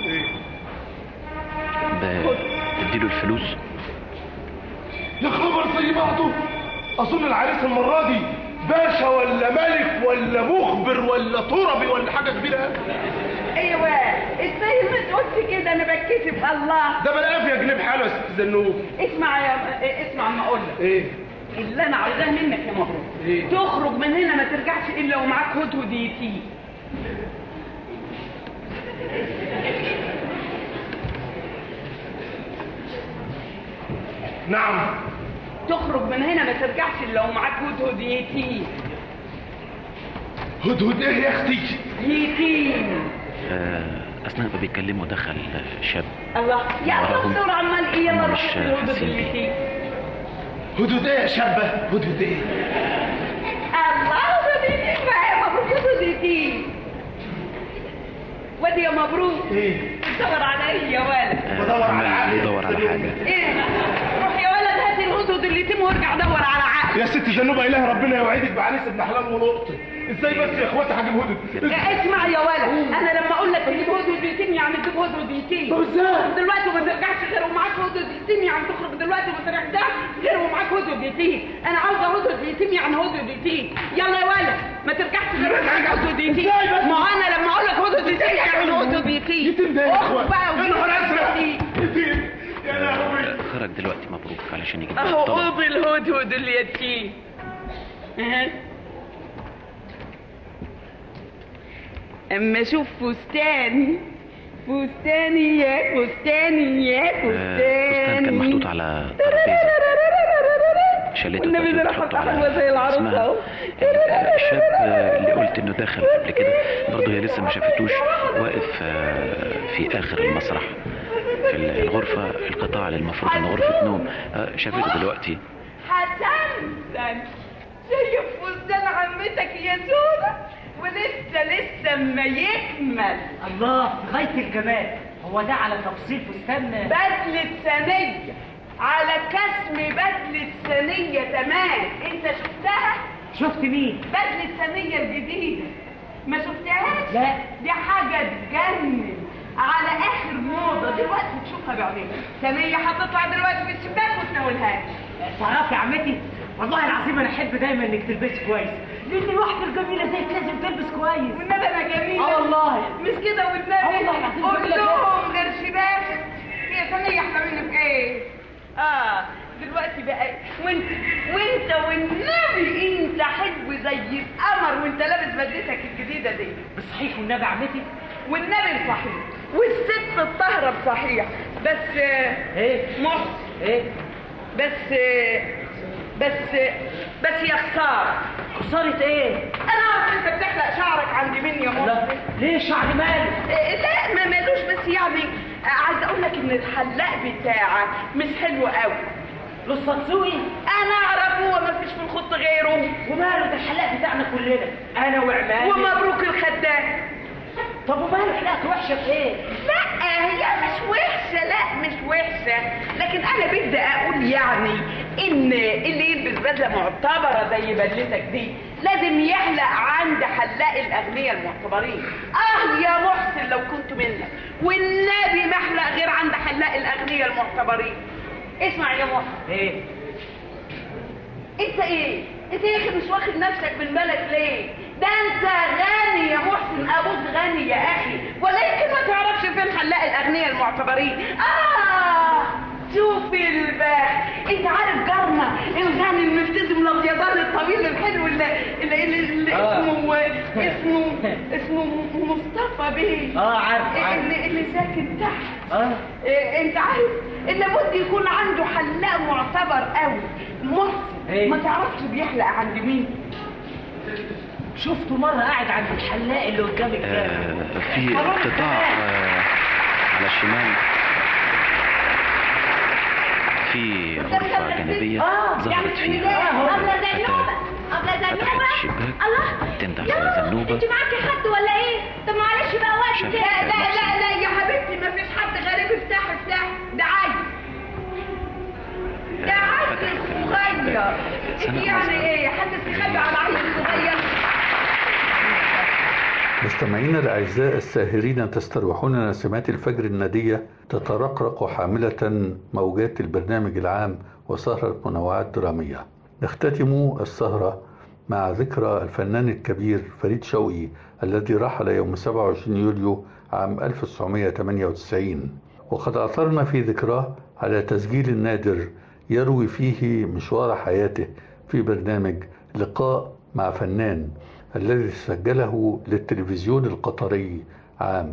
اديله الفلوس يا خبر زي بعضه اظن العريس المره دي باشا ولا ملك ولا مخبر ولا تربي ولا حاجه كبيره ايوه ازاي ما قلت كده انا بتكسف الله ده بالعافيه جنيه بحاله يا ست زنوب اسمع يا اسمع ما اقول لك ايه اللي انا عاوزاه منك يا مبروك إيه؟ تخرج من هنا ما ترجعش الا ومعاك هدهد يتيم نعم تخرج من هنا ما ترجعش الا ومعاك هدهد يتيم هدهد ايه يا اختي يتيم آه، اثناء ما بيتكلموا دخل شاب الله يا وراهم. دكتور عمال ايه يلا مش روح الهدهد حاسين. اليتيم هدهد ايه يا شابه هدهد ايه الله هدهد يتيم بقى يا مبروك هدهد يتيم ودي يا مبروك ايه دور على ايه يا ولد بدور على عقل يدور على حاجه ايه روح يا ولد هات الهدهد اللي يتم وارجع دور على عقل يا ست زنوبه اله ربنا يوعدك بعريس ابن حلال ولقطه ازاي بس يا اخواتي هجيب هدهد اسمع يا ولد انا لما اقول لك تجيب هدهد يتيم يعني تجيب هدهد يتيم طب ازاي؟ تخرج دلوقتي وما ترجعش غير ومعاك هدهد يتيم يعني تخرج دلوقتي وما ترجعش غير ومعاك هدهد يتيم انا عاوزه هدهد يتيم يعني هدهد يتيم يلا يا ولد ما ترجعش غير ومعاك هدهد يتيم ازاي بس؟ ما هو انا لما اقول لك هدهد يتيم يعني هدهد يتيم يتيم ده يا اخرج اخوات بقى يا وجيب نهار ازرق يتيم. يتيم يا لهوي خرج دلوقتي مبروك علشان يجيب اهو الطلب. قاضي الهدهد اليتيم أها. اما اشوف فستاني فستاني يا فستاني يا آه، فستان كان فستاني محطوط على ترابيزه شالته والنبي ده انا تحطه حاطه على حلوه زي العروسه اسمها اهو آه، الشاب آه، اللي قلت انه داخل قبل كده برضه هي لسه ما شافتوش واقف آه، في اخر المسرح في الغرفه القطاع اللي المفروض انه غرفه نوم آه، شافته دلوقتي حسن شايف فستان عمتك يا سوده ولسه لسه ما يكمل الله غاية الجمال هو ده على تفصيل فستان بدلة ثانية على كسم بدلة ثانية تمام انت شفتها؟ شفت مين؟ بدلة ثانية الجديدة ما شفتهاش؟ لا. دي حاجة تجنن على اخر موضة دلوقتي تشوفها بعدين ثانية هتطلع دلوقتي في الشباك وتناولها تعرفي يا عمتي والله العظيم انا احب دايما انك تلبسي كويس لان الواحده الجميله زيك لازم تلبس كويس والنبي انا جميلة اه والله مش كده والنبي اه والله العظيم قول جميلة لهم غير شباك هي ثانية احنا منك ايه؟ اه دلوقتي بقى وانت وانت والنبي انت حلو زي القمر وانت لابس بدلتك الجديدة دي بالصحيح والنبي عمتي والنبي صحيح والست الطاهرة بصحيح بس آه، ايه محسن ايه بس آه، بس آه، بس يا خسارة خسارة ايه؟ انا عارف انت بتحلق شعرك عند مين يا لا محسن ليه شعري مالي؟ إيه، لا ما مالوش بس يعني آه، عايزه اقول لك ان الحلاق بتاعك مش حلو قوي للصنسوي انا اعرفه وما فيش في الخط غيره وماله ده الحلاق بتاعنا كلنا انا وعماد ومبروك الخدام طب وماله حلاقته وحشه في ايه؟ لا هي مش وحشه لا مش وحشه لكن انا بدي اقول يعني ان اللي يلبس بدله معتبره زي بدلتك دي لازم يحلق عند حلاق الاغنياء المعتبرين اه يا محسن لو كنت منك والنبي ما احلق غير عند حلاق الاغنياء المعتبرين اسمع يا محسن ايه؟ انت ايه انت يا اخي مش واخد نفسك من بالك ليه ده انت غني يا محسن ابوك غني يا اخي ولا يمكن ما تعرفش فين حلاق الاغنياء معتبرين اه شوف البخت انت عارف جارنا الغني الملتزم الابيضان الطويل الحلو اللي, اللي, اللي, اللي آه. اسمه اسمه اسمه مصطفى بيه آه، عارف، عارف. اللي, اللي ساكن تحت اه إيه، انت عارف اللي بد يكون عنده حلاق معتبر قوي مصر إيه؟ ما تعرفش بيحلق عند مين شفته مرة قاعد عند الحلاق اللي قدام الجامع آه، في قطاع آه، على الشمال في غرفة جانبية ظهرت فيها أبلة فتاة زنوبة أبلة فتحت زنوبة الشباك الله تنده يا على زنوبة انت معاكي حد ولا ايه؟ طب معلش بقى وقت شاف- لا لا لا لا يا حبيبتي ما فيش حد غريب افتح افتح ده عايز ده عيل صغير انت يعني ايه حد تخبي على عيل صغير مستمعينا الأعزاء الساهرين تستروحون نسمات الفجر الندية تترقرق حاملة موجات البرنامج العام وسهرة منوعات درامية نختتم السهرة مع ذكرى الفنان الكبير فريد شوقي الذي رحل يوم 27 يوليو عام 1998 وقد عثرنا في ذكراه على تسجيل نادر يروي فيه مشوار حياته في برنامج لقاء مع فنان الذي سجله للتلفزيون القطري عام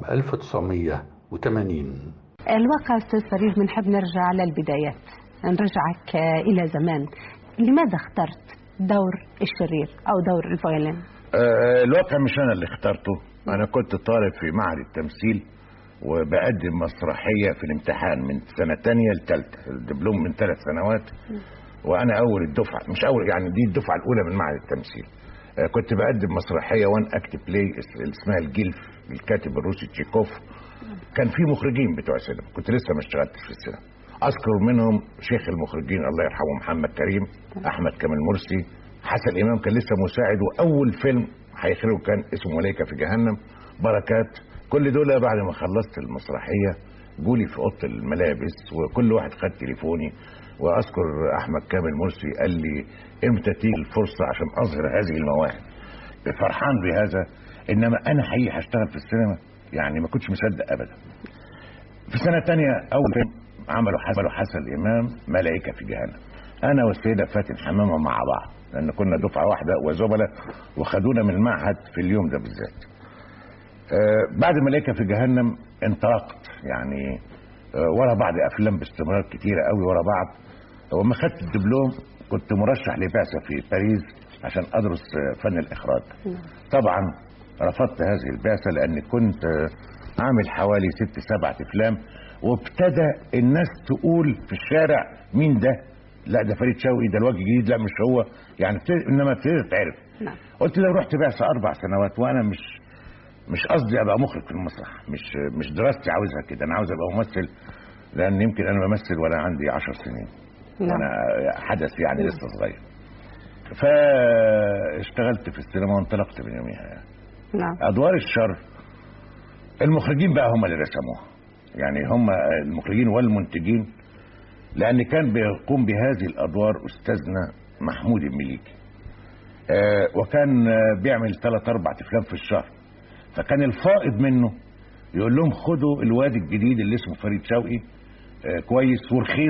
1980 الواقع أستاذ فريد بنحب نرجع للبدايات نرجعك آه، إلى زمان لماذا اخترت دور الشرير أو دور الفيولين آه، الواقع مش انا اللي اخترته انا كنت طالب في معهد التمثيل وبقدم مسرحية في الامتحان من سنة تانية لتالتة الدبلوم من ثلاث سنوات وانا اول الدفعة مش اول يعني دي الدفعة الاولى من معهد التمثيل آه، كنت بقدم مسرحية وان اكت بلاي اسمها الجلف الكاتب الروسي تشيكوف كان في مخرجين بتوع سينما كنت لسه ما اشتغلتش في السينما اذكر منهم شيخ المخرجين الله يرحمه محمد كريم احمد كامل مرسي حسن امام كان لسه مساعد واول فيلم هيخرجه كان اسمه ملائكه في جهنم بركات كل دول بعد ما خلصت المسرحيه جولي في اوضه الملابس وكل واحد خد تليفوني واذكر احمد كامل مرسي قال لي امتى تيجي الفرصه عشان اظهر هذه المواهب فرحان بهذا انما انا حقيقي هشتغل في السينما يعني ما كنتش مصدق ابدا في سنه تانية اول فيلم عملوا عملوا حسن الامام ملائكه في جهنم انا والسيده فاتن حمامه مع بعض لان كنا دفعه واحده وزملاء وخدونا من المعهد في اليوم ده بالذات آه بعد ملائكه في جهنم انطلقت يعني آه ورا بعض افلام باستمرار كتيره قوي ورا بعض وما خدت الدبلوم كنت مرشح لبعثه في باريس عشان ادرس آه، فن الاخراج طبعا رفضت هذه البعثه لان كنت آه، عامل حوالي ست سبعة افلام وابتدى الناس تقول في الشارع مين ده لا ده فريد شوقي ده الوجه جديد لا مش هو يعني ابتدى انما ابتدت تعرف نعم قلت لو رحت بعثه اربع سنوات وانا مش مش قصدي ابقى مخرج في المسرح مش مش دراستي عاوزها كده انا عاوز ابقى ممثل لان يمكن انا بمثل وانا عندي عشر سنين نعم. وانا حدث يعني لسه صغير فاشتغلت في السينما وانطلقت من يوميها يعني. نعم ادوار الشر المخرجين بقى هم اللي رسموها يعني هم المخرجين والمنتجين لان كان بيقوم بهذه الادوار استاذنا محمود المليكي آه وكان آه بيعمل ثلاث اربع افلام في الشهر فكان الفائض منه يقول لهم خدوا الواد الجديد اللي اسمه فريد شوقي آه كويس ورخيص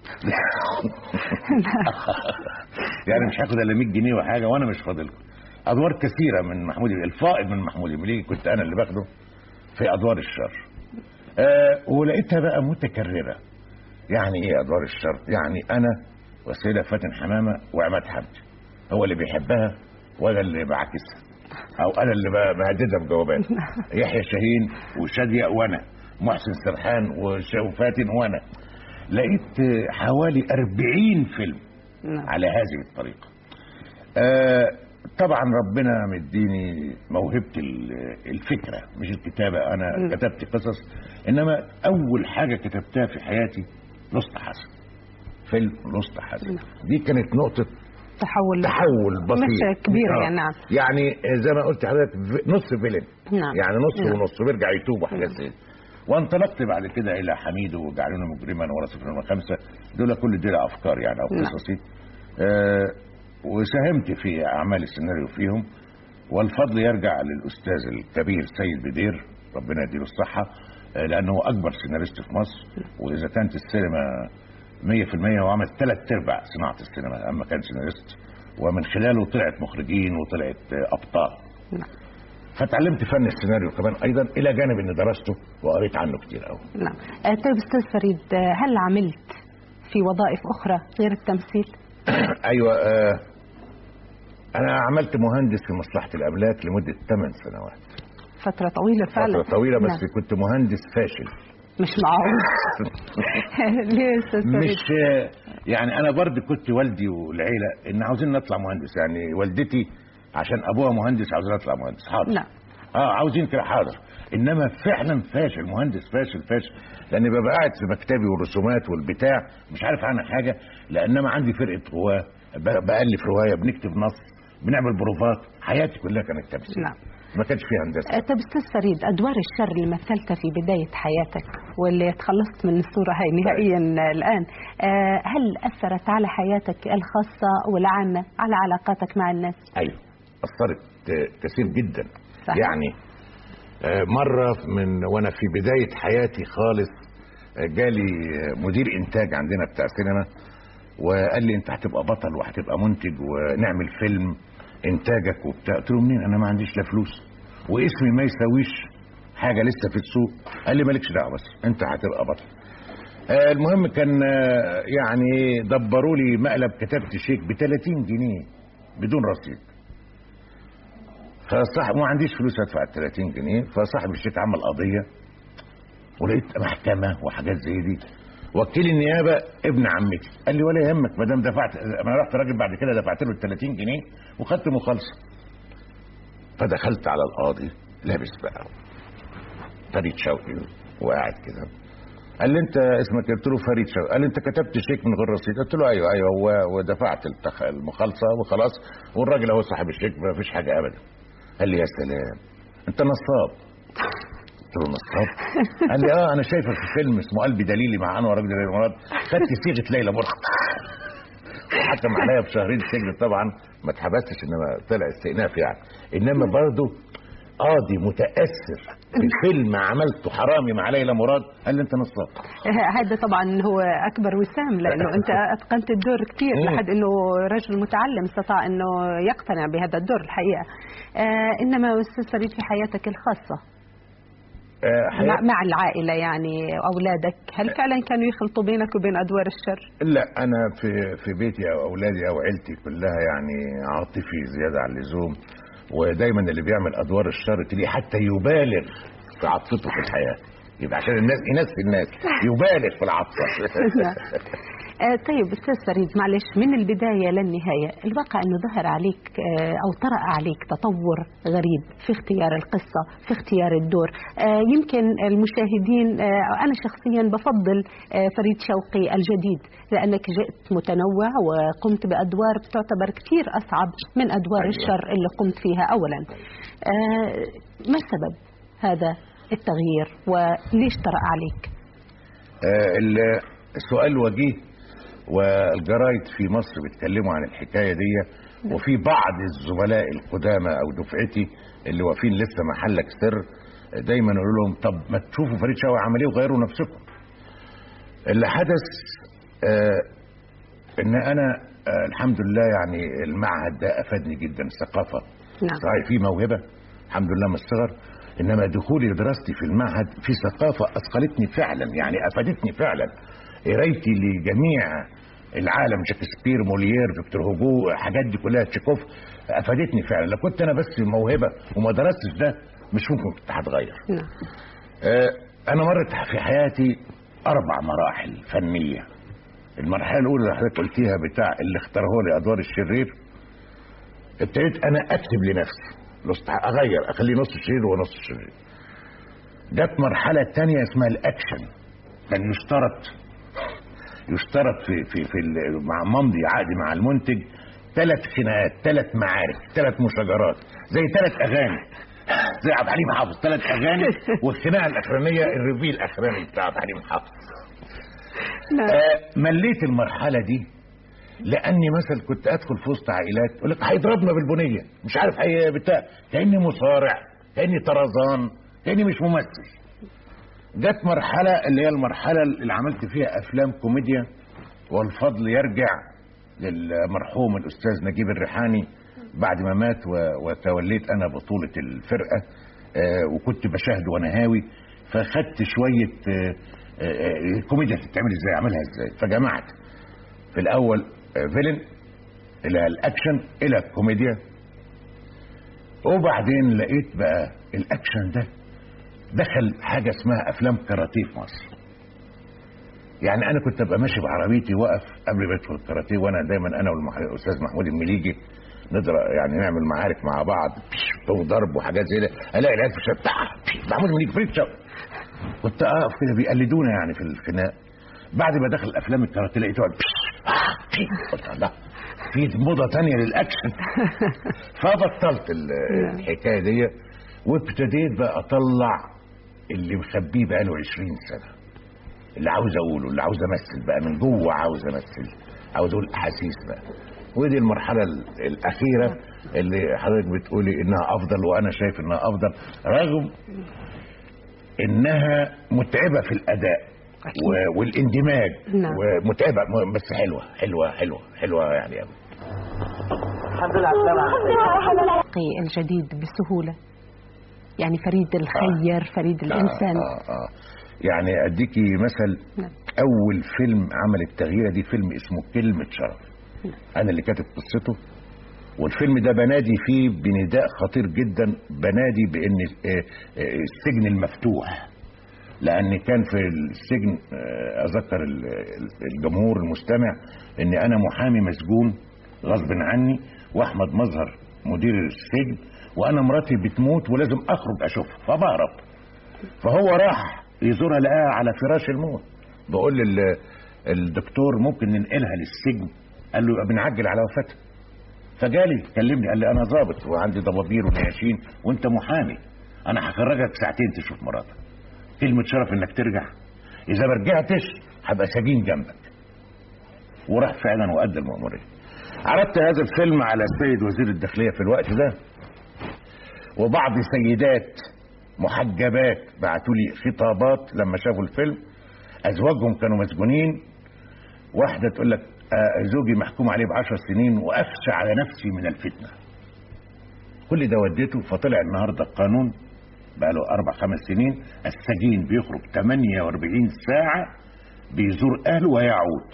يعني مش هاخد الا 100 جنيه وحاجه وانا مش فاضلكم ادوار كثيره من محمود الفائض من محمود المليكي كنت انا اللي باخده في ادوار الشر آه ولقيتها بقى متكرره يعني ايه ادوار الشر يعني انا والسيده فاتن حمامه وعماد حمدي هو اللي بيحبها وانا اللي بعكسها او انا اللي ب- بهددها بجوابات يحيى شاهين وشاديه وانا محسن سرحان وش- وفاتن وانا لقيت آه، حوالي 40 فيلم على هذه الطريقه آه طبعا ربنا مديني موهبه ال- الفكره مش الكتابه انا مم. كتبت قصص انما اول حاجه كتبتها في حياتي لص حسن فيلم لص حسن دي كانت نقطه تحول تحول بسيط مش كبير آه. يعني نعم يعني زي ما قلت لحضرتك في- نص فيلم نعم يعني نص نعم. ونص وبيرجع يتوب وحاجات زي دي. وانطلقت بعد كده الى حميد وجعلونا مجرما ورا صفر من خمسه دول كل دول افكار يعني او نعم. قصصي آه وساهمت في اعمال السيناريو فيهم والفضل يرجع للاستاذ الكبير سيد بدير ربنا يديله الصحه آه، لانه هو اكبر سيناريست في مصر واذا كانت السينما 100% هو عمل ثلاث ارباع صناعه السينما اما كان سيناريست ومن خلاله طلعت مخرجين وطلعت آه، ابطال فتعلمت فن السيناريو كمان ايضا الى جانب اني درسته وقريت عنه كتير قوي نعم آه، طيب استاذ فريد آه، هل عملت في وظائف اخرى غير التمثيل ايوه آه انا عملت مهندس في مصلحه الاملاك لمده 8 سنوات فتره طويله فعلا فتره طويله بس نعم. كنت مهندس فاشل مش معقول ليه يا استاذ فريد مش يعني انا برضه كنت والدي والعيله ان عاوزين نطلع مهندس يعني والدتي عشان ابوها مهندس عاوزين اطلع مهندس حاضر نعم اه عاوزين كده حاضر انما فعلا فاشل مهندس فاشل فاشل لاني ببقى قاعد في مكتبي والرسومات والبتاع مش عارف عنها حاجه لانما عندي فرقه رواه ب- بالف روايه بنكتب نص بنعمل بروفات حياتي كلها كانت تمثيل نعم. ما كانش فيها هندسه آه، طب استاذ فريد ادوار الشر اللي مثلتها في بدايه حياتك واللي تخلصت من الصوره هاي نهائيا آه، الان آه، هل اثرت على حياتك الخاصه والعامه على علاقاتك مع الناس ايوه اثرت آه، كثير جدا صحيح. يعني آه، مره من وانا في بدايه حياتي خالص آه، جالي آه، مدير انتاج عندنا بتاع سينما وقال لي انت هتبقى بطل وهتبقى منتج ونعمل فيلم انتاجك وبتاع قلت له منين انا ما عنديش لا فلوس واسمي ما يساويش حاجه لسه في السوق قال لي مالكش دعوه بس انت هتبقى بطل آه، المهم كان آه، يعني دبروا لي مقلب كتبت شيك ب 30 جنيه بدون رصيد فصاحب ما عنديش فلوس ادفع ال 30 جنيه فصاحب الشيك عمل قضيه ولقيت محكمه وحاجات زي دي وكيل النيابه ابن عمتي قال لي ولا يهمك ما دام دفعت انا رحت راجل بعد كده دفعت له ال 30 جنيه وخدت مخالصه فدخلت على القاضي لابس بقى فريد شوقي وقاعد كده قال لي انت اسمك قلت له فريد شوقي قال لي انت كتبت شيك من غير رصيد قلت له ايوه ايوه و- ودفعت التخ... المخالصه وخلاص والراجل اهو صاحب الشيك ما فيش حاجه ابدا قال لي يا سلام انت نصاب قلت له نصاب قال لي اه انا شايفك في فيلم اسمه قلبي دليلي مع انور راجل ليلى مراد خدت صيغه ليلى مراد وحكم عليا بشهرين سجن طبعا ما اتحبستش انما طلع استئناف يعني انما برضه قاضي متاثر بفيلم عملته حرامي مع ليلى مراد قال لي انت نصاب آه، هذا طبعا هو اكبر وسام لانه انت اتقنت الدور كثير مم. لحد انه رجل متعلم استطاع انه يقتنع بهذا الدور الحقيقه آه انما استاذ فريد في حياتك الخاصه آه، حياة- مع, مع العائله يعني اولادك هل فعلا كانوا يخلطوا بينك وبين ادوار الشر لا انا في في بيتي او اولادي او عيلتي كلها يعني عاطفي زياده عن اللزوم ودايما اللي بيعمل ادوار الشر تلاقيه حتى يبالغ في عاطفته في الحياه يبقى عشان الناس ينسي الناس يبالغ في العاطفه آه طيب استاذ فريد معلش من البدايه للنهايه الواقع انه ظهر عليك آه او طرأ عليك تطور غريب في اختيار القصه في اختيار الدور آه يمكن المشاهدين آه انا شخصيا بفضل آه فريد شوقي الجديد لانك جئت متنوع وقمت بادوار تعتبر كثير اصعب من ادوار أيوة. الشر اللي قمت فيها اولا آه ما سبب هذا التغيير وليش طرأ عليك آه، ال- السؤال وجيه والجرايد في مصر بيتكلموا عن الحكايه دي وفي بعض الزملاء القدامى او دفعتي اللي واقفين لسه محلك سر دايما يقولوا لهم طب ما تشوفوا فريد شوقي عمل ايه وغيروا نفسكم اللي حدث آه ان انا آه الحمد لله يعني المعهد ده افادني جدا الثقافه نعم. صحيح في موهبه الحمد لله من الصغر انما دخولي دراستي في المعهد في ثقافه اثقلتني فعلا يعني افادتني فعلا قرايتي لجميع العالم شكسبير موليير فيكتور هوجو الحاجات دي كلها تشيكوف افادتني فعلا لو كنت انا بس موهبه وما درستش ده مش ممكن كنت هتغير نعم آه، انا مرت في حياتي اربع مراحل فنيه المرحله الاولى اللي حضرتك قلتيها بتاع اللي اختاره لي ادوار الشرير ابتديت انا اكتب لنفسي نص اغير اخليه نص شرير ونص شرير جت مرحله تانية اسمها الاكشن كان يشترط يشترط في في في ال- مع ممضي عقد مع المنتج ثلاث خناقات ثلاث معارك ثلاث مشاجرات زي ثلاث اغاني زي عبد الحليم حافظ ثلاث اغاني والخناقه الاخرانيه الريفيل الاخراني بتاع عبد الحليم حافظ آه مليت المرحله دي لاني مثلا كنت ادخل في وسط عائلات يقول لك هيضربنا بالبنيه مش عارف هي بتاع كاني مصارع كاني طرزان كاني مش ممثل جت مرحله اللي هي المرحله اللي عملت فيها افلام كوميديا والفضل يرجع للمرحوم الاستاذ نجيب الريحاني بعد ما مات و- وتوليت انا بطوله الفرقه آه، وكنت بشاهد وانا هاوي فخدت شويه آه، آه، آه، الكوميديا تتعمل ازاي اعملها ازاي فجمعت في الاول آه، فيلن الى الاكشن الى الكوميديا وبعدين لقيت بقى الاكشن ده دخل حاجه اسمها افلام كاراتيه في مصر يعني انا كنت ابقى ماشي بعربيتي واقف قبل ما ادخل الكاراتيه وانا دايما انا والاستاذ محمود المليجي نضرب يعني نعمل معارك مع بعض وضرب وحاجات زي ده الاقي العيال في الشارع "تع- محمود المليجي فريد شوقي كنت اقف كده بيقلدونا يعني في الخناق بعد ما دخل افلام الكاراتيه لقيته قاعد قلت لا في موضه تانية للاكشن فبطلت ال- الحكايه دي وابتديت بقى اطلع اللي مخبيه بقاله 20 سنه اللي عاوز اقوله اللي عاوز امثل بقى من جوه عاوز امثل عاوز اقول احاسيس بقى ودي المرحله ال- الاخيره اللي حضرتك بتقولي انها افضل وانا شايف انها افضل رغم انها متعبه في الاداء و- والاندماج نعم. ومتعبه م- بس حلوه حلوه حلوه حلوه يعني قوي الحمد لله على الجديد بسهولة يعني فريد الخير فريد الإنسان آه آه. يعني اديكي مثل نعم. اول فيلم عمل التغيير دي فيلم اسمه كلمه شرف انا اللي كاتب قصته والفيلم ده بنادي فيه بنداء خطير جدا بنادي بان آه، آه، السجن المفتوح لان كان في السجن آه، اذكر ال- ال- الجمهور المستمع ان انا محامي مسجون غصب عني واحمد مظهر مدير السجن وانا مراتي بتموت ولازم اخرج اشوفها فبهرب فهو راح يزورها لقاها على فراش الموت بقول لل الدكتور ممكن ننقلها للسجن قال له يبقى بنعجل على وفاتها فجالي كلمني قال لي انا ضابط وعندي ضبابير ونياشين وانت محامي انا هخرجك ساعتين تشوف مراتك كلمة شرف انك ترجع اذا ما رجعتش هبقى سجين جنبك وراح فعلا وادى المأمورية عرضت هذا الفيلم على السيد وزير الداخلية في الوقت ده وبعض سيدات محجبات بعتوا لي خطابات لما شافوا الفيلم ازواجهم كانوا مسجونين واحدة تقول لك آه، زوجي محكوم عليه بعشر سنين واخشى على نفسي من الفتنة كل ده وديته فطلع النهارده القانون بقى له اربع خمس سنين السجين بيخرج 48 ساعة بيزور اهله ويعود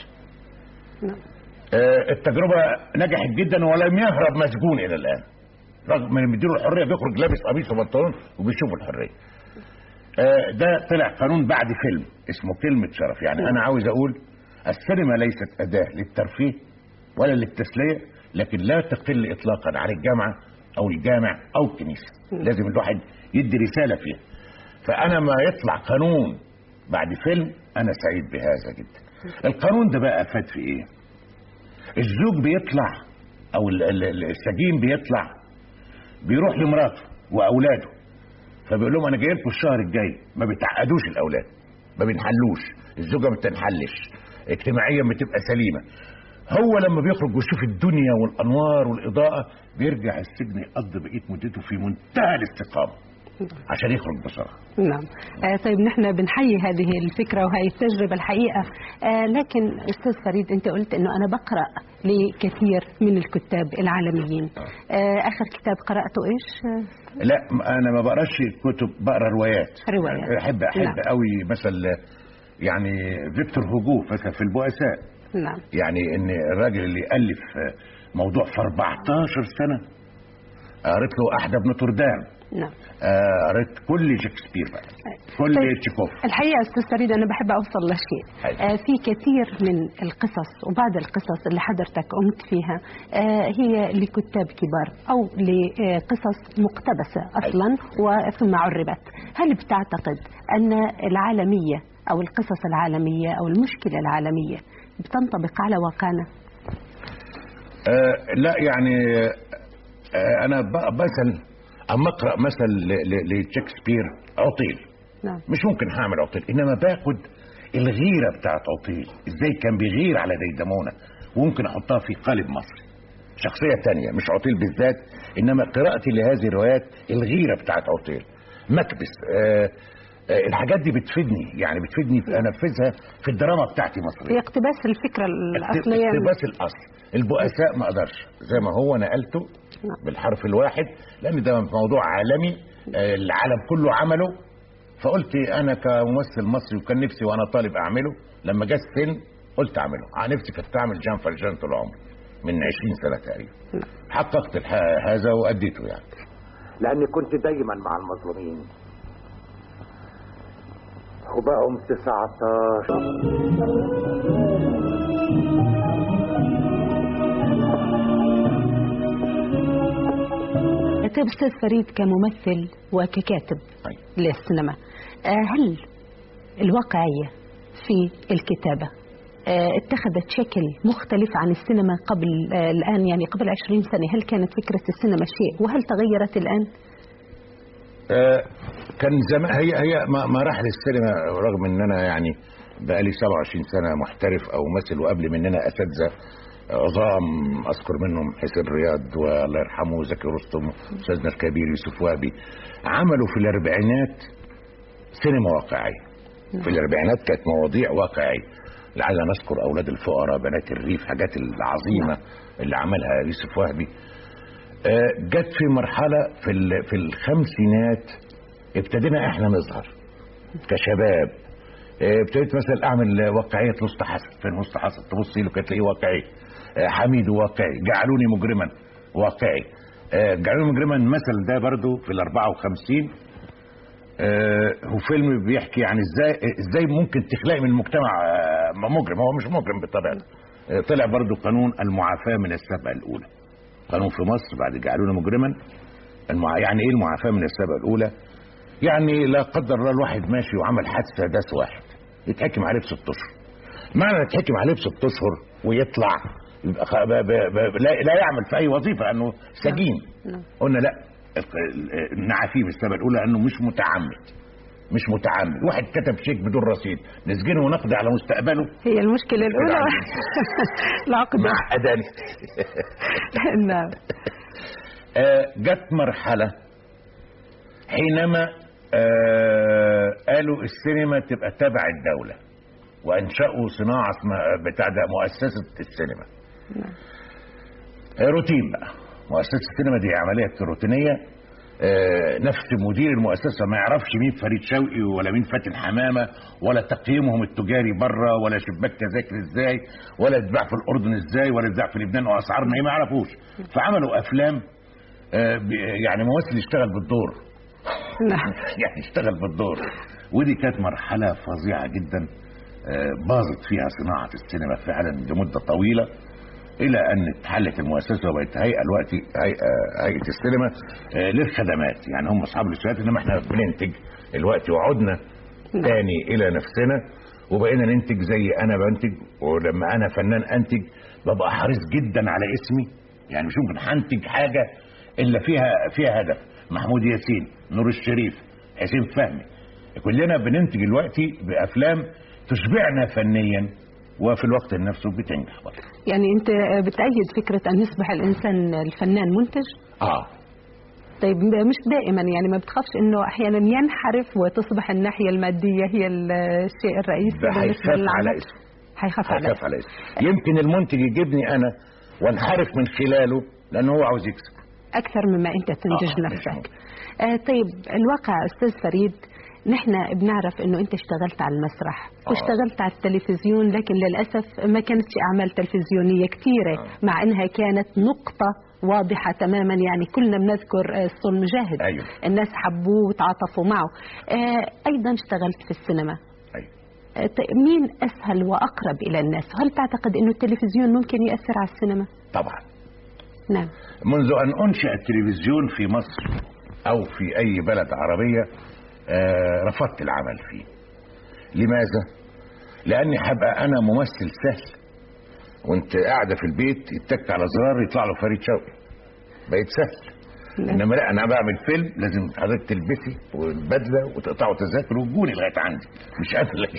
آه، التجربة نجحت جدا ولم يهرب مسجون الى الان رغم من مديله الحرية بيخرج لابس قميص وبنطلون وبيشوف الحرية آه، ده طلع قانون بعد فيلم اسمه كلمة شرف يعني انا عاوز اقول السينما ليست اداة للترفيه ولا للتسلية لكن لا تقل اطلاقا عن الجامعة او الجامع او الكنيسة لازم الواحد يدي رسالة فيها فانا ما يطلع قانون بعد فيلم انا سعيد بهذا جدا القانون ده بقى فات في ايه الزوج بيطلع او ال- ال- ال- السجين بيطلع بيروح لمراته واولاده فبيقول لهم انا جاي لكم الشهر الجاي ما بتعقدوش الاولاد ما بنحلوش الزوجه ما بتنحلش اجتماعيا بتبقى سليمه هو لما بيخرج ويشوف الدنيا والانوار والاضاءه بيرجع السجن يقضي بقيه مدته في منتهى الاستقامه عشان يخرج بسرعه نعم آه طيب نحن بنحيي هذه الفكرة وهي التجربة الحقيقة آه لكن أستاذ فريد أنت قلت أنه أنا بقرأ لكثير من الكتاب العالميين آه آخر كتاب قرأته إيش؟ آه، لا م- انا ما بقراش كتب بقرا روايات روايات. احب احب نعم. قوي مثلا يعني فيكتور هوجو مثلا في البؤساء نعم يعني ان الراجل اللي الف موضوع في 14 سنه قريت له احدى نوتردام نعم آه، قريت كل شكسبير بقى كل طيب. تشيكوف الحقيقة أستاذ فريد أنا بحب أوصل لشيء آه في كثير من القصص وبعض القصص اللي حضرتك قمت فيها آه هي لكتاب كبار أو لقصص مقتبسة أصلا وثم عربت هل بتعتقد أن العالمية أو القصص العالمية أو المشكلة العالمية بتنطبق على واقعنا آه لا يعني آه انا ب- مثل اما اقرا مثل ل- ل- لشكسبير عطيل نعم مش ممكن هعمل عطيل انما باخد الغيره بتاعت عطيل ازاي كان بيغير على ديدمونه وممكن احطها في قالب مصري شخصيه تانية مش عطيل بالذات انما قراءتي لهذه الروايات الغيره بتاعت عطيل مكبس آه آه، الحاجات دي بتفيدني يعني بتفيدني في انفذها في الدراما بتاعتي في مصريه اقتباس الفكرة الأصلية اقتباس الاصل البؤساء ما اقدرش زي ما هو نقلته بالحرف الواحد لان ده موضوع عالمي آه، العالم كله عمله فقلت انا كممثل مصري وكان نفسي وانا طالب اعمله لما جه السن قلت اعمله اه نفسي كنت اعمل جان فالجان طول عمري من 20 سنه تقريبا حققت الح- هذا واديته يعني لاني كنت دايما مع المظلومين وبقوا 19 طيب أستاذ فريد كممثل وككاتب للسينما آه، هل الواقعية في الكتابة آه، اتخذت شكل مختلف عن السينما قبل آه، الآن يعني قبل 20 سنة هل كانت فكرة السينما شيء وهل تغيرت الآن؟ آه، كان زمان هي هي ما- مراحل السينما رغم ان انا يعني بقالي 27 سنه محترف او ممثل وقبل مننا اساتذه عظام اذكر منهم حسين رياض والله يرحمه زكي رستم استاذنا الكبير يوسف وهبي عملوا في الاربعينات سينما واقعيه في الاربعينات كانت مواضيع واقعيه لعل نذكر اولاد الفقراء بنات الريف حاجات العظيمه اللي عملها يوسف وهبي آه، جت في مرحله في ال- في الخمسينات ابتدينا احنا نظهر كشباب آه، ابتديت مثلا اعمل واقعيه لوسط حسن فيلم لوسط حسن تبص له كانت تلاقيه واقعي آه، حميد واقعي جعلوني مجرما واقعي آه، جعلوني مجرما المثل ده برضو في ال 54 آه، هو فيلم بيحكي عن ازاي ازاي ممكن تخلقي من المجتمع آه، مجرم هو مش مجرم بطبيعته آه، طلع برضو قانون المعافاه من السابقه الاولى قانون في مصر بعد جعلونا مجرما المع... يعني ايه المعافاه من السابقه الاولى يعني لا قدر الله الواحد ماشي وعمل حادثه داس واحد يتحكم عليه بست اشهر معنى يتحكم عليه بست اشهر ويطلع يبقى خ- ب... ب... ب... لا... لا يعمل في اي وظيفه لانه سجين قلنا لا ال- ال- نعافيه من السبب الاولى لانه مش متعمد مش متعمد واحد كتب شيك بدون رصيد نسجنه ونقضي على مستقبله هي المشكلة الأولى العقدة مع أداني نعم آه، جت مرحلة حينما آه، قالوا السينما تبقى تبع الدولة وأنشأوا صناعة اسمها بتاع ده مؤسسة السينما آه، روتين بقى مؤسسة السينما دي عملية روتينية آه، نفس مدير المؤسسة ما يعرفش مين فريد شوقي ولا مين فاتن حمامة ولا تقييمهم التجاري بره ولا شباك تذاكر ازاي ولا اتباع في الأردن ازاي ولا اتباع في لبنان وأسعارنا ايه ما يعرفوش فعملوا أفلام آه، ب- يعني ممثل يشتغل بالدور يعني يشتغل بالدور ودي كانت مرحلة فظيعة جدا آه، باظت فيها صناعة السينما فعلا لمدة طويلة إلى أن اتحلت المؤسسة وبقت هيئة دلوقتي هيئة, هيئة السينما آه، للخدمات يعني هم أصحاب الاستوديوهات إنما إحنا بننتج الوقت وعدنا تاني إلى نفسنا وبقينا ننتج زي أنا بنتج ولما أنا فنان أنتج ببقى حريص جدا على اسمي يعني مش ممكن هنتج حاجة إلا فيها فيها هدف محمود ياسين نور الشريف حسين فهمي كلنا بننتج دلوقتي بأفلام تشبعنا فنيا وفي الوقت نفسه بتنجح برضه يعني أنت بتأيد فكرة أن يصبح الإنسان الفنان منتج اه طيب مش دائما يعني ما بتخافش انه احيانا ينحرف وتصبح الناحيه الماديه هي الشيء الرئيسي ده بالنسبه هيخاف للعمل على اسمه هيخاف على هيخاف على اسمه يمكن المنتج يجيبني انا وانحرف من خلاله لان هو عاوز يكسب اكثر مما انت تنتج آه، نفسك آه طيب الواقع استاذ فريد نحن بنعرف انه انت اشتغلت على المسرح واشتغلت على التلفزيون لكن للاسف ما كانتش اعمال تلفزيونيه كثيره مع انها كانت نقطه واضحة تماما يعني كلنا بنذكر آه، الصول مجاهد أيوه. الناس حبوه وتعاطفوا معه آه أيضا اشتغلت في السينما أيوه. آه، طيب مين أسهل وأقرب إلى الناس هل تعتقد أنه التلفزيون ممكن يأثر على السينما طبعا نعم منذ ان انشا التلفزيون في مصر او في اي بلد عربيه آه رفضت العمل فيه لماذا لاني هبقى انا ممثل سهل وانت قاعده في البيت يتك على زرار يطلع له فريد شوقي بقيت سهل انما لا انا بعمل فيلم لازم حضرتك تلبسي والبدله وتقطعوا تذاكر وتجوني لغايه عندي مش انا اللي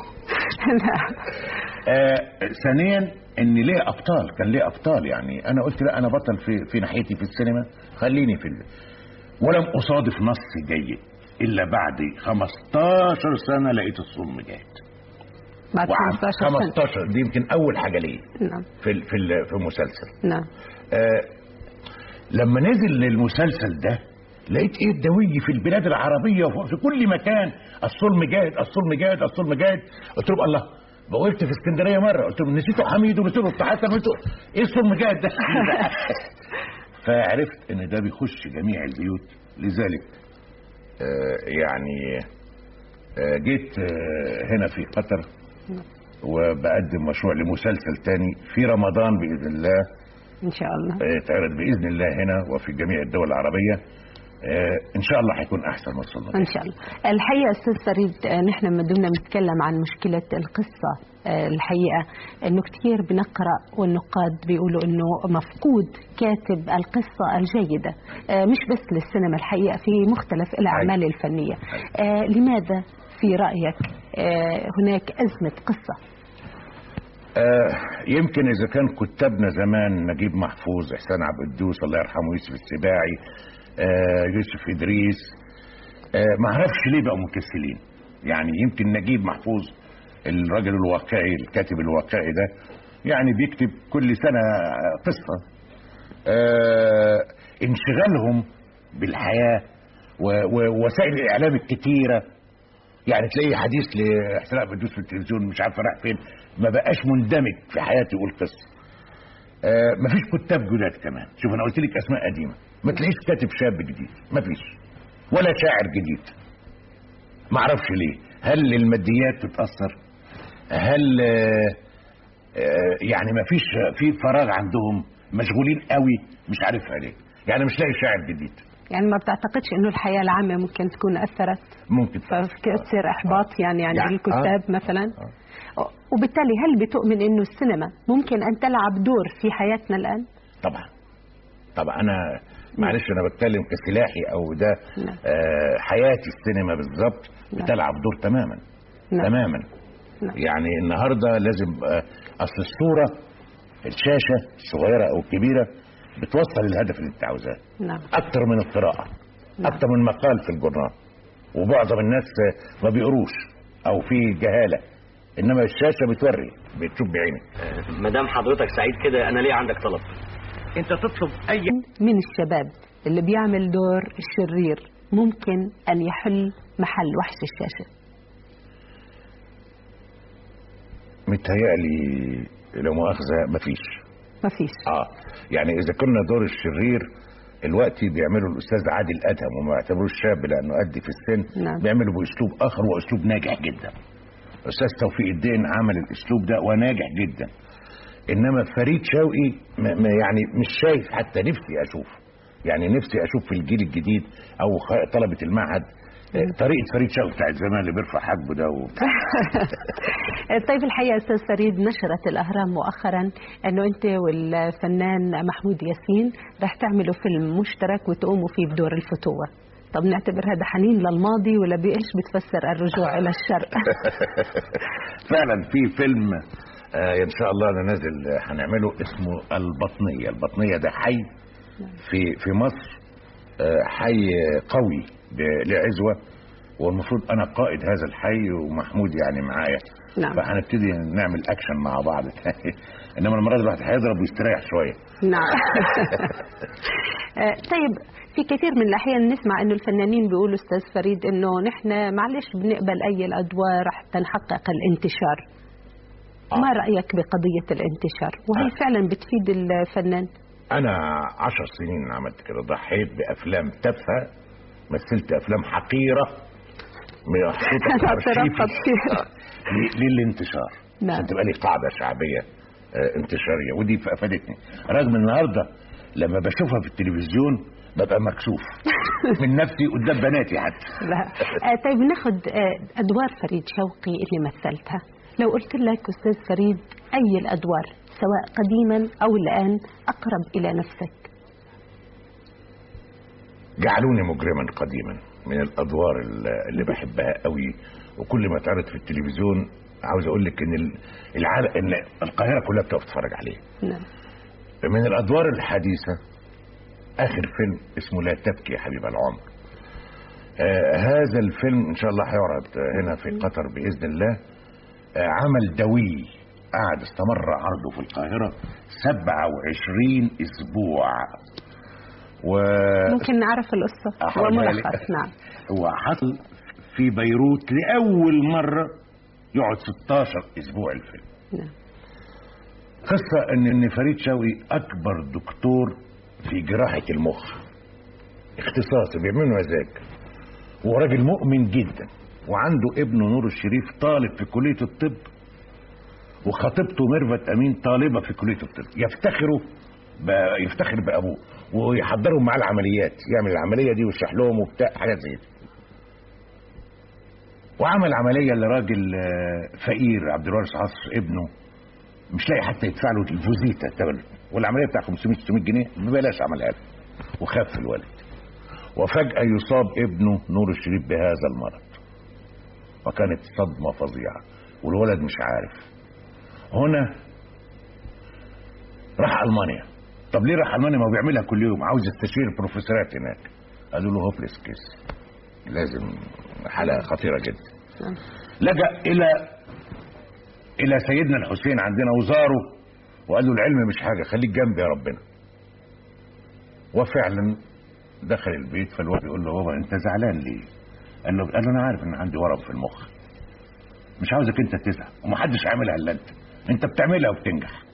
آه ثانيا ان ليه ابطال كان ليه ابطال يعني انا قلت لا انا بطل في في ناحيتي في السينما خليني في ال... ولم اصادف نص جيد الا بعد 15 سنه لقيت الصلم جاد بعد 15 سنة 15 دي يمكن اول حاجه ليه نعم في ال- في ال- في المسلسل نعم آه لما نزل المسلسل ده لقيت ايه الدوي في البلاد العربيه وفي كل مكان الصلم جاهد الصلم جاهد الصلم جاهد قلت لهم الله وقفت في اسكندريه مره قلت لهم نسيتوا حميد ونسيتوا الطحاتة نسيتوا ايه الصلم جاهد ده فعرفت ان ده بيخش جميع البيوت لذلك آه يعني آه جيت آه هنا في قطر وبقدم مشروع لمسلسل تاني في رمضان باذن الله ان شاء الله يتعرض باذن الله هنا وفي جميع الدول العربيه آه، ان شاء الله هيكون احسن من الصلاه ان شاء الله الحقيقه استاذ فريد آه، نحن ما دمنا بنتكلم عن مشكله القصه آه، الحقيقه انه كثير بنقرا والنقاد بيقولوا انه مفقود كاتب القصه الجيده آه، مش بس للسينما الحقيقه في مختلف الاعمال الفنيه آه، لماذا في رايك آه، هناك ازمه قصه آه يمكن اذا كان كتابنا زمان نجيب محفوظ احسان عبد القدوس الله يرحمه يوسف السباعي آه يوسف ادريس آه ما اعرفش ليه بقوا مكسلين يعني يمكن نجيب محفوظ الراجل الواقعي الكاتب الواقعي ده يعني بيكتب كل سنه قصه آه انشغالهم بالحياه و- ووسائل الاعلام الكتيره يعني تلاقي حديث لاحسان عبد القدوس في التلفزيون مش عارف راح فين ما بقاش مندمج في حياتي يقول قصه آه مفيش كتاب جداد كمان شوف انا قلت لك اسماء قديمه ما تلاقيش كاتب شاب جديد مفيش ولا شاعر جديد ما اعرفش ليه هل الماديات بتاثر هل آه آه يعني مفيش في فراغ عندهم مشغولين قوي مش عارفها ليه يعني مش لاقي شاعر جديد يعني ما بتعتقدش انه الحياه العامه ممكن تكون اثرت ممكن فتصير احباط يعني عند يعني- الكتاب مثلا وبالتالي هل بتؤمن انه السينما ممكن ان تلعب دور في حياتنا الان طبعا طبعا انا معلش انا بتكلم كسلاحي او ده نعم. آه حياتي السينما بالظبط بتلعب دور تماما نعم. تماما نعم. يعني النهارده لازم آه اصل الصوره الشاشه الصغيره او الكبيره بتوصل الهدف اللي انت عاوزاه نعم اكتر من القراءه اكتر من مقال في الجورنال ومعظم الناس آه، ما بيقروش او في جهاله انما الشاشه بتوري بتشوف بعينك ما دام حضرتك سعيد كده انا ليه عندك طلب انت تطلب اي من الشباب اللي بيعمل دور الشرير ممكن ان يحل محل وحش الشاشه متهيألي لو مؤاخذة مفيش مفيش اه يعني اذا كنا دور الشرير الوقت بيعملوا الاستاذ عادل ادهم وما يعتبروش شاب لانه قد في السن نعم. بيعملوا باسلوب اخر واسلوب ناجح جدا استاذ توفيق الدين عمل الاسلوب ده وناجح جدا انما فريد شوقي م- م- يعني مش شايف حتى نفسي اشوف يعني نفسي اشوف في الجيل الجديد او خ- طلبه المعهد آه، طريقه فريد شوقي بتاعت زمان اللي بيرفع حاجبه ده و... طيب الحقيقه استاذ فريد نشرت الاهرام مؤخرا انه انت والفنان محمود ياسين رح تعملوا فيلم مشترك وتقوموا فيه بدور الفتوه طب نعتبر هذا حنين للماضي ولا بايش بتفسر الرجوع الى الشرق فعلا في فيلم آه ان شاء الله انا نازل آه، هنعمله اسمه البطنيه البطنيه ده حي في في مصر آه، حي قوي ب- لعزوه والمفروض انا قائد هذا الحي ومحمود يعني معايا نعم. فهنبتدي نعمل اكشن مع بعض انما المره دي الواحد هيضرب ويستريح شويه نعم آه، طيب في كثير من الاحيان نسمع انه الفنانين بيقولوا استاذ فريد انه نحن معلش بنقبل اي الادوار حتى نحقق الانتشار ما رايك بقضيه الانتشار وهل فعلا بتفيد الفنان انا عشر سنين عملت كده ضحيت بافلام تافهه مثلت افلام حقيره محطوطه في أنا أرشيفي. اعترفت فيها. آه، ل- للانتشار نعم. عشان تبقى لي قاعده شعبيه آه، انتشاريه ودي ف- افادتني رغم النهارده لما بشوفها في التلفزيون ببقى مكسوف من نفسي قدام بناتي حتى لا آه، طيب ناخد آه، ادوار فريد شوقي اللي مثلتها لو قلت لك استاذ فريد اي الادوار سواء قديما او الان اقرب الى نفسك جعلوني مجرما قديما من الادوار ال- اللي بحبها قوي وكل ما اتعرض في التلفزيون عاوز اقول لك ان ال- العالم ان القاهره كلها بتقف تتفرج عليه نعم من الادوار الحديثه اخر فيلم اسمه لا تبكي يا حبيب العمر آه هذا الفيلم ان شاء الله هيعرض آه، هنا في قطر باذن الله آه عمل دوي قعد استمر عرضه في القاهره 27 اسبوع و ممكن نعرف القصة أحاولها لك. وملخص نعم هو حصل في بيروت لاول مره يقعد 16 اسبوع الفيلم نعم. قصه ان ان فريد شوقي اكبر دكتور في جراحه المخ اختصاصي بيعملوا مزاج وهو راجل مؤمن جدا وعنده ابنه نور الشريف طالب في كليه الطب وخطيبته ميرفت امين طالبه في كليه الطب يفتخروا ب- يفتخر بابوه ويحضرهم معاه العمليات يعمل العمليه دي ويشرح لهم وبتاع حاجات زي دي وعمل عمليه لراجل آه، فقير عبد الوارث عصر ابنه مش لاقي حتى يدفع له الفوزيتا تمن والعمليه بتاع 500 600 جنيه ببلاش عملها له وخف الولد وفجاه يصاب ابنه نور الشريف بهذا المرض وكانت صدمه فظيعه والولد مش عارف هنا راح المانيا طب ليه راح المانيا ما هو بيعملها كل يوم عاوز يستشير بروفيسورات هناك قالوا له هوبليس كيس لازم حاله خطيره جدا لجأ الى الى سيدنا الحسين عندنا وزاره وقال له العلم مش حاجه خليك جنبي يا ربنا وفعلا دخل البيت فالواد بيقول له بابا انت زعلان ليه؟ قال له قال له انا عارف ان عندي ورم في المخ مش عاوزك انت تزعل ومحدش هيعملها الا انت انت بتعملها وبتنجح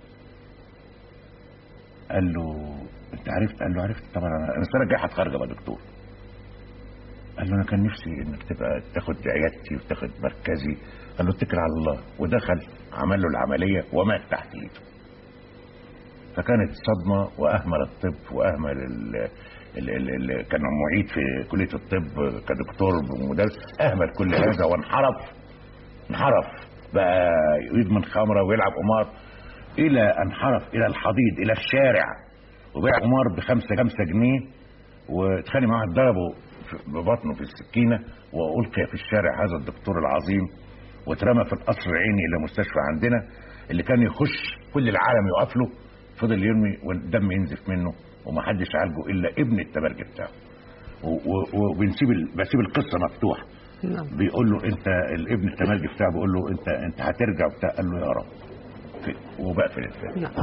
قال له انت عرفت قال له عرفت طبعا انا انا السنه الجايه هتخرج ابقى دكتور قال له انا كان نفسي انك تبقى تاخد عيادتي وتاخد مركزي قال له اتكل على الله ودخل عمل له العمليه ومات تحت ايده فكانت صدمه واهمل الطب واهمل ال ال ال ال كان معيد في كليه الطب كدكتور ومدرس اهمل كل هذا وانحرف انحرف بقى يدمن خمره ويلعب قمار الى ان انحرف الى الحضيض الى الشارع وبيع قمار بخمسة خمسة جنيه واتخانق معاه ضربه في- ببطنه في السكينة وألقي في الشارع هذا الدكتور العظيم واترمى في القصر العيني إلى مستشفى عندنا اللي كان يخش كل العالم يقف له فضل يرمي والدم ينزف منه ومحدش عالجه إلا ابن التبرج بتاعه و- و- وبنسيب ال- بسيب القصة مفتوحة نعم بيقول له انت الابن التمرجي بتاعه بيقول له انت انت هترجع بتاع قال له يا رب في- وبقفل الفيلم نعم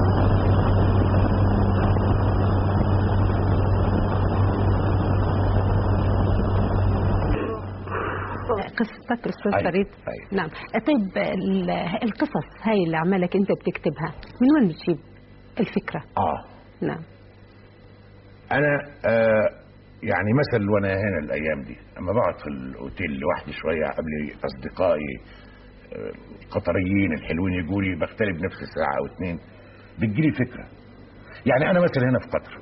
قصتك استاذ أيوة، فريد أيوة. نعم طيب ال- القصص هاي اللي عمالك انت بتكتبها من وين بتجيب الفكره اه نعم انا آه يعني مثل وانا هنا الايام دي اما بقعد في الاوتيل لوحدي شويه قبل اصدقائي آه، القطريين الحلوين يجوا لي بختلف نفسي ساعه او اتنين بتجيلي فكره يعني انا مثلا هنا في قطر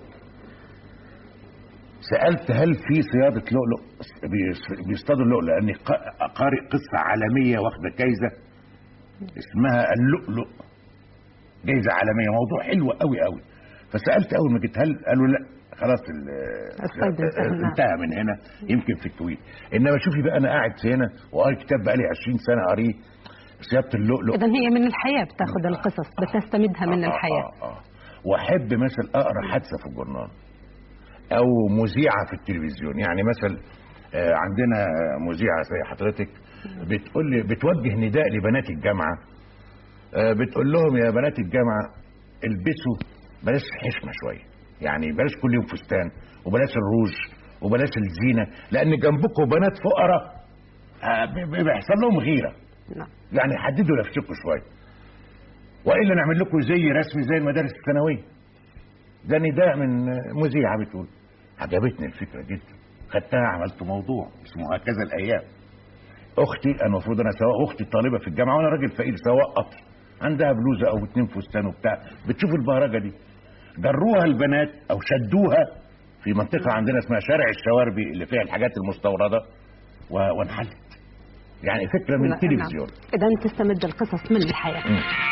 سالت هل في صياده لؤلؤ بيص- بيصطادوا اللؤلؤ لاني ق- قارئ قصه عالميه واخده جايزه اسمها اللؤلؤ جايزه عالميه موضوع حلو قوي قوي فسالت اول ما جيت هل قالوا لا خلاص ال- الصيد انتهى، نعم. انتهى من هنا يمكن في الكويت انما شوفي بقى انا قاعد في هنا وقاري كتاب بقى لي 20 سنه قاريه صياده اللؤلؤ اذا هي من الحياه بتاخذ القصص بتستمدها من الحياه آه آه. واحب مثلا اقرا حادثه في الجورنال او مذيعه في التلفزيون يعني مثلا آه، عندنا مذيعه زي حضرتك بتقول لي بتوجه نداء لبنات الجامعه آه، بتقول لهم يا بنات الجامعه البسوا بلاش حشمه شويه يعني بلاش كل يوم فستان وبلاش الروج وبلاش الزينه لان جنبكم بنات فقراء آه، بي- بي- بيحصل لهم غيره نعم. يعني حددوا نفسكم شويه والا نعمل لكم زي رسمي زي المدارس الثانويه ده نداء من مذيعه بتقول عجبتني الفكره جدا خدتها عملت موضوع اسمه هكذا الايام اختي انا المفروض انا سواق اختي طالبه في الجامعه وانا راجل فقير سواق قطر عندها بلوزه او اتنين فستان وبتاع بتشوف البهرجه دي جروها البنات او شدوها في منطقه عندنا اسمها شارع الشواربي اللي فيها الحاجات المستورده و- وانحلت يعني فكره من نعم. التلفزيون اذا تستمد القصص من الحياه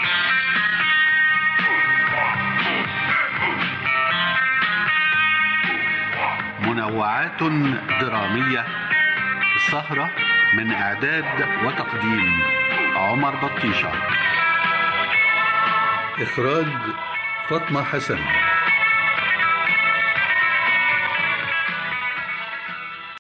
منوعات درامية السهرة من إعداد وتقديم عمر بطيشة إخراج فاطمة حسن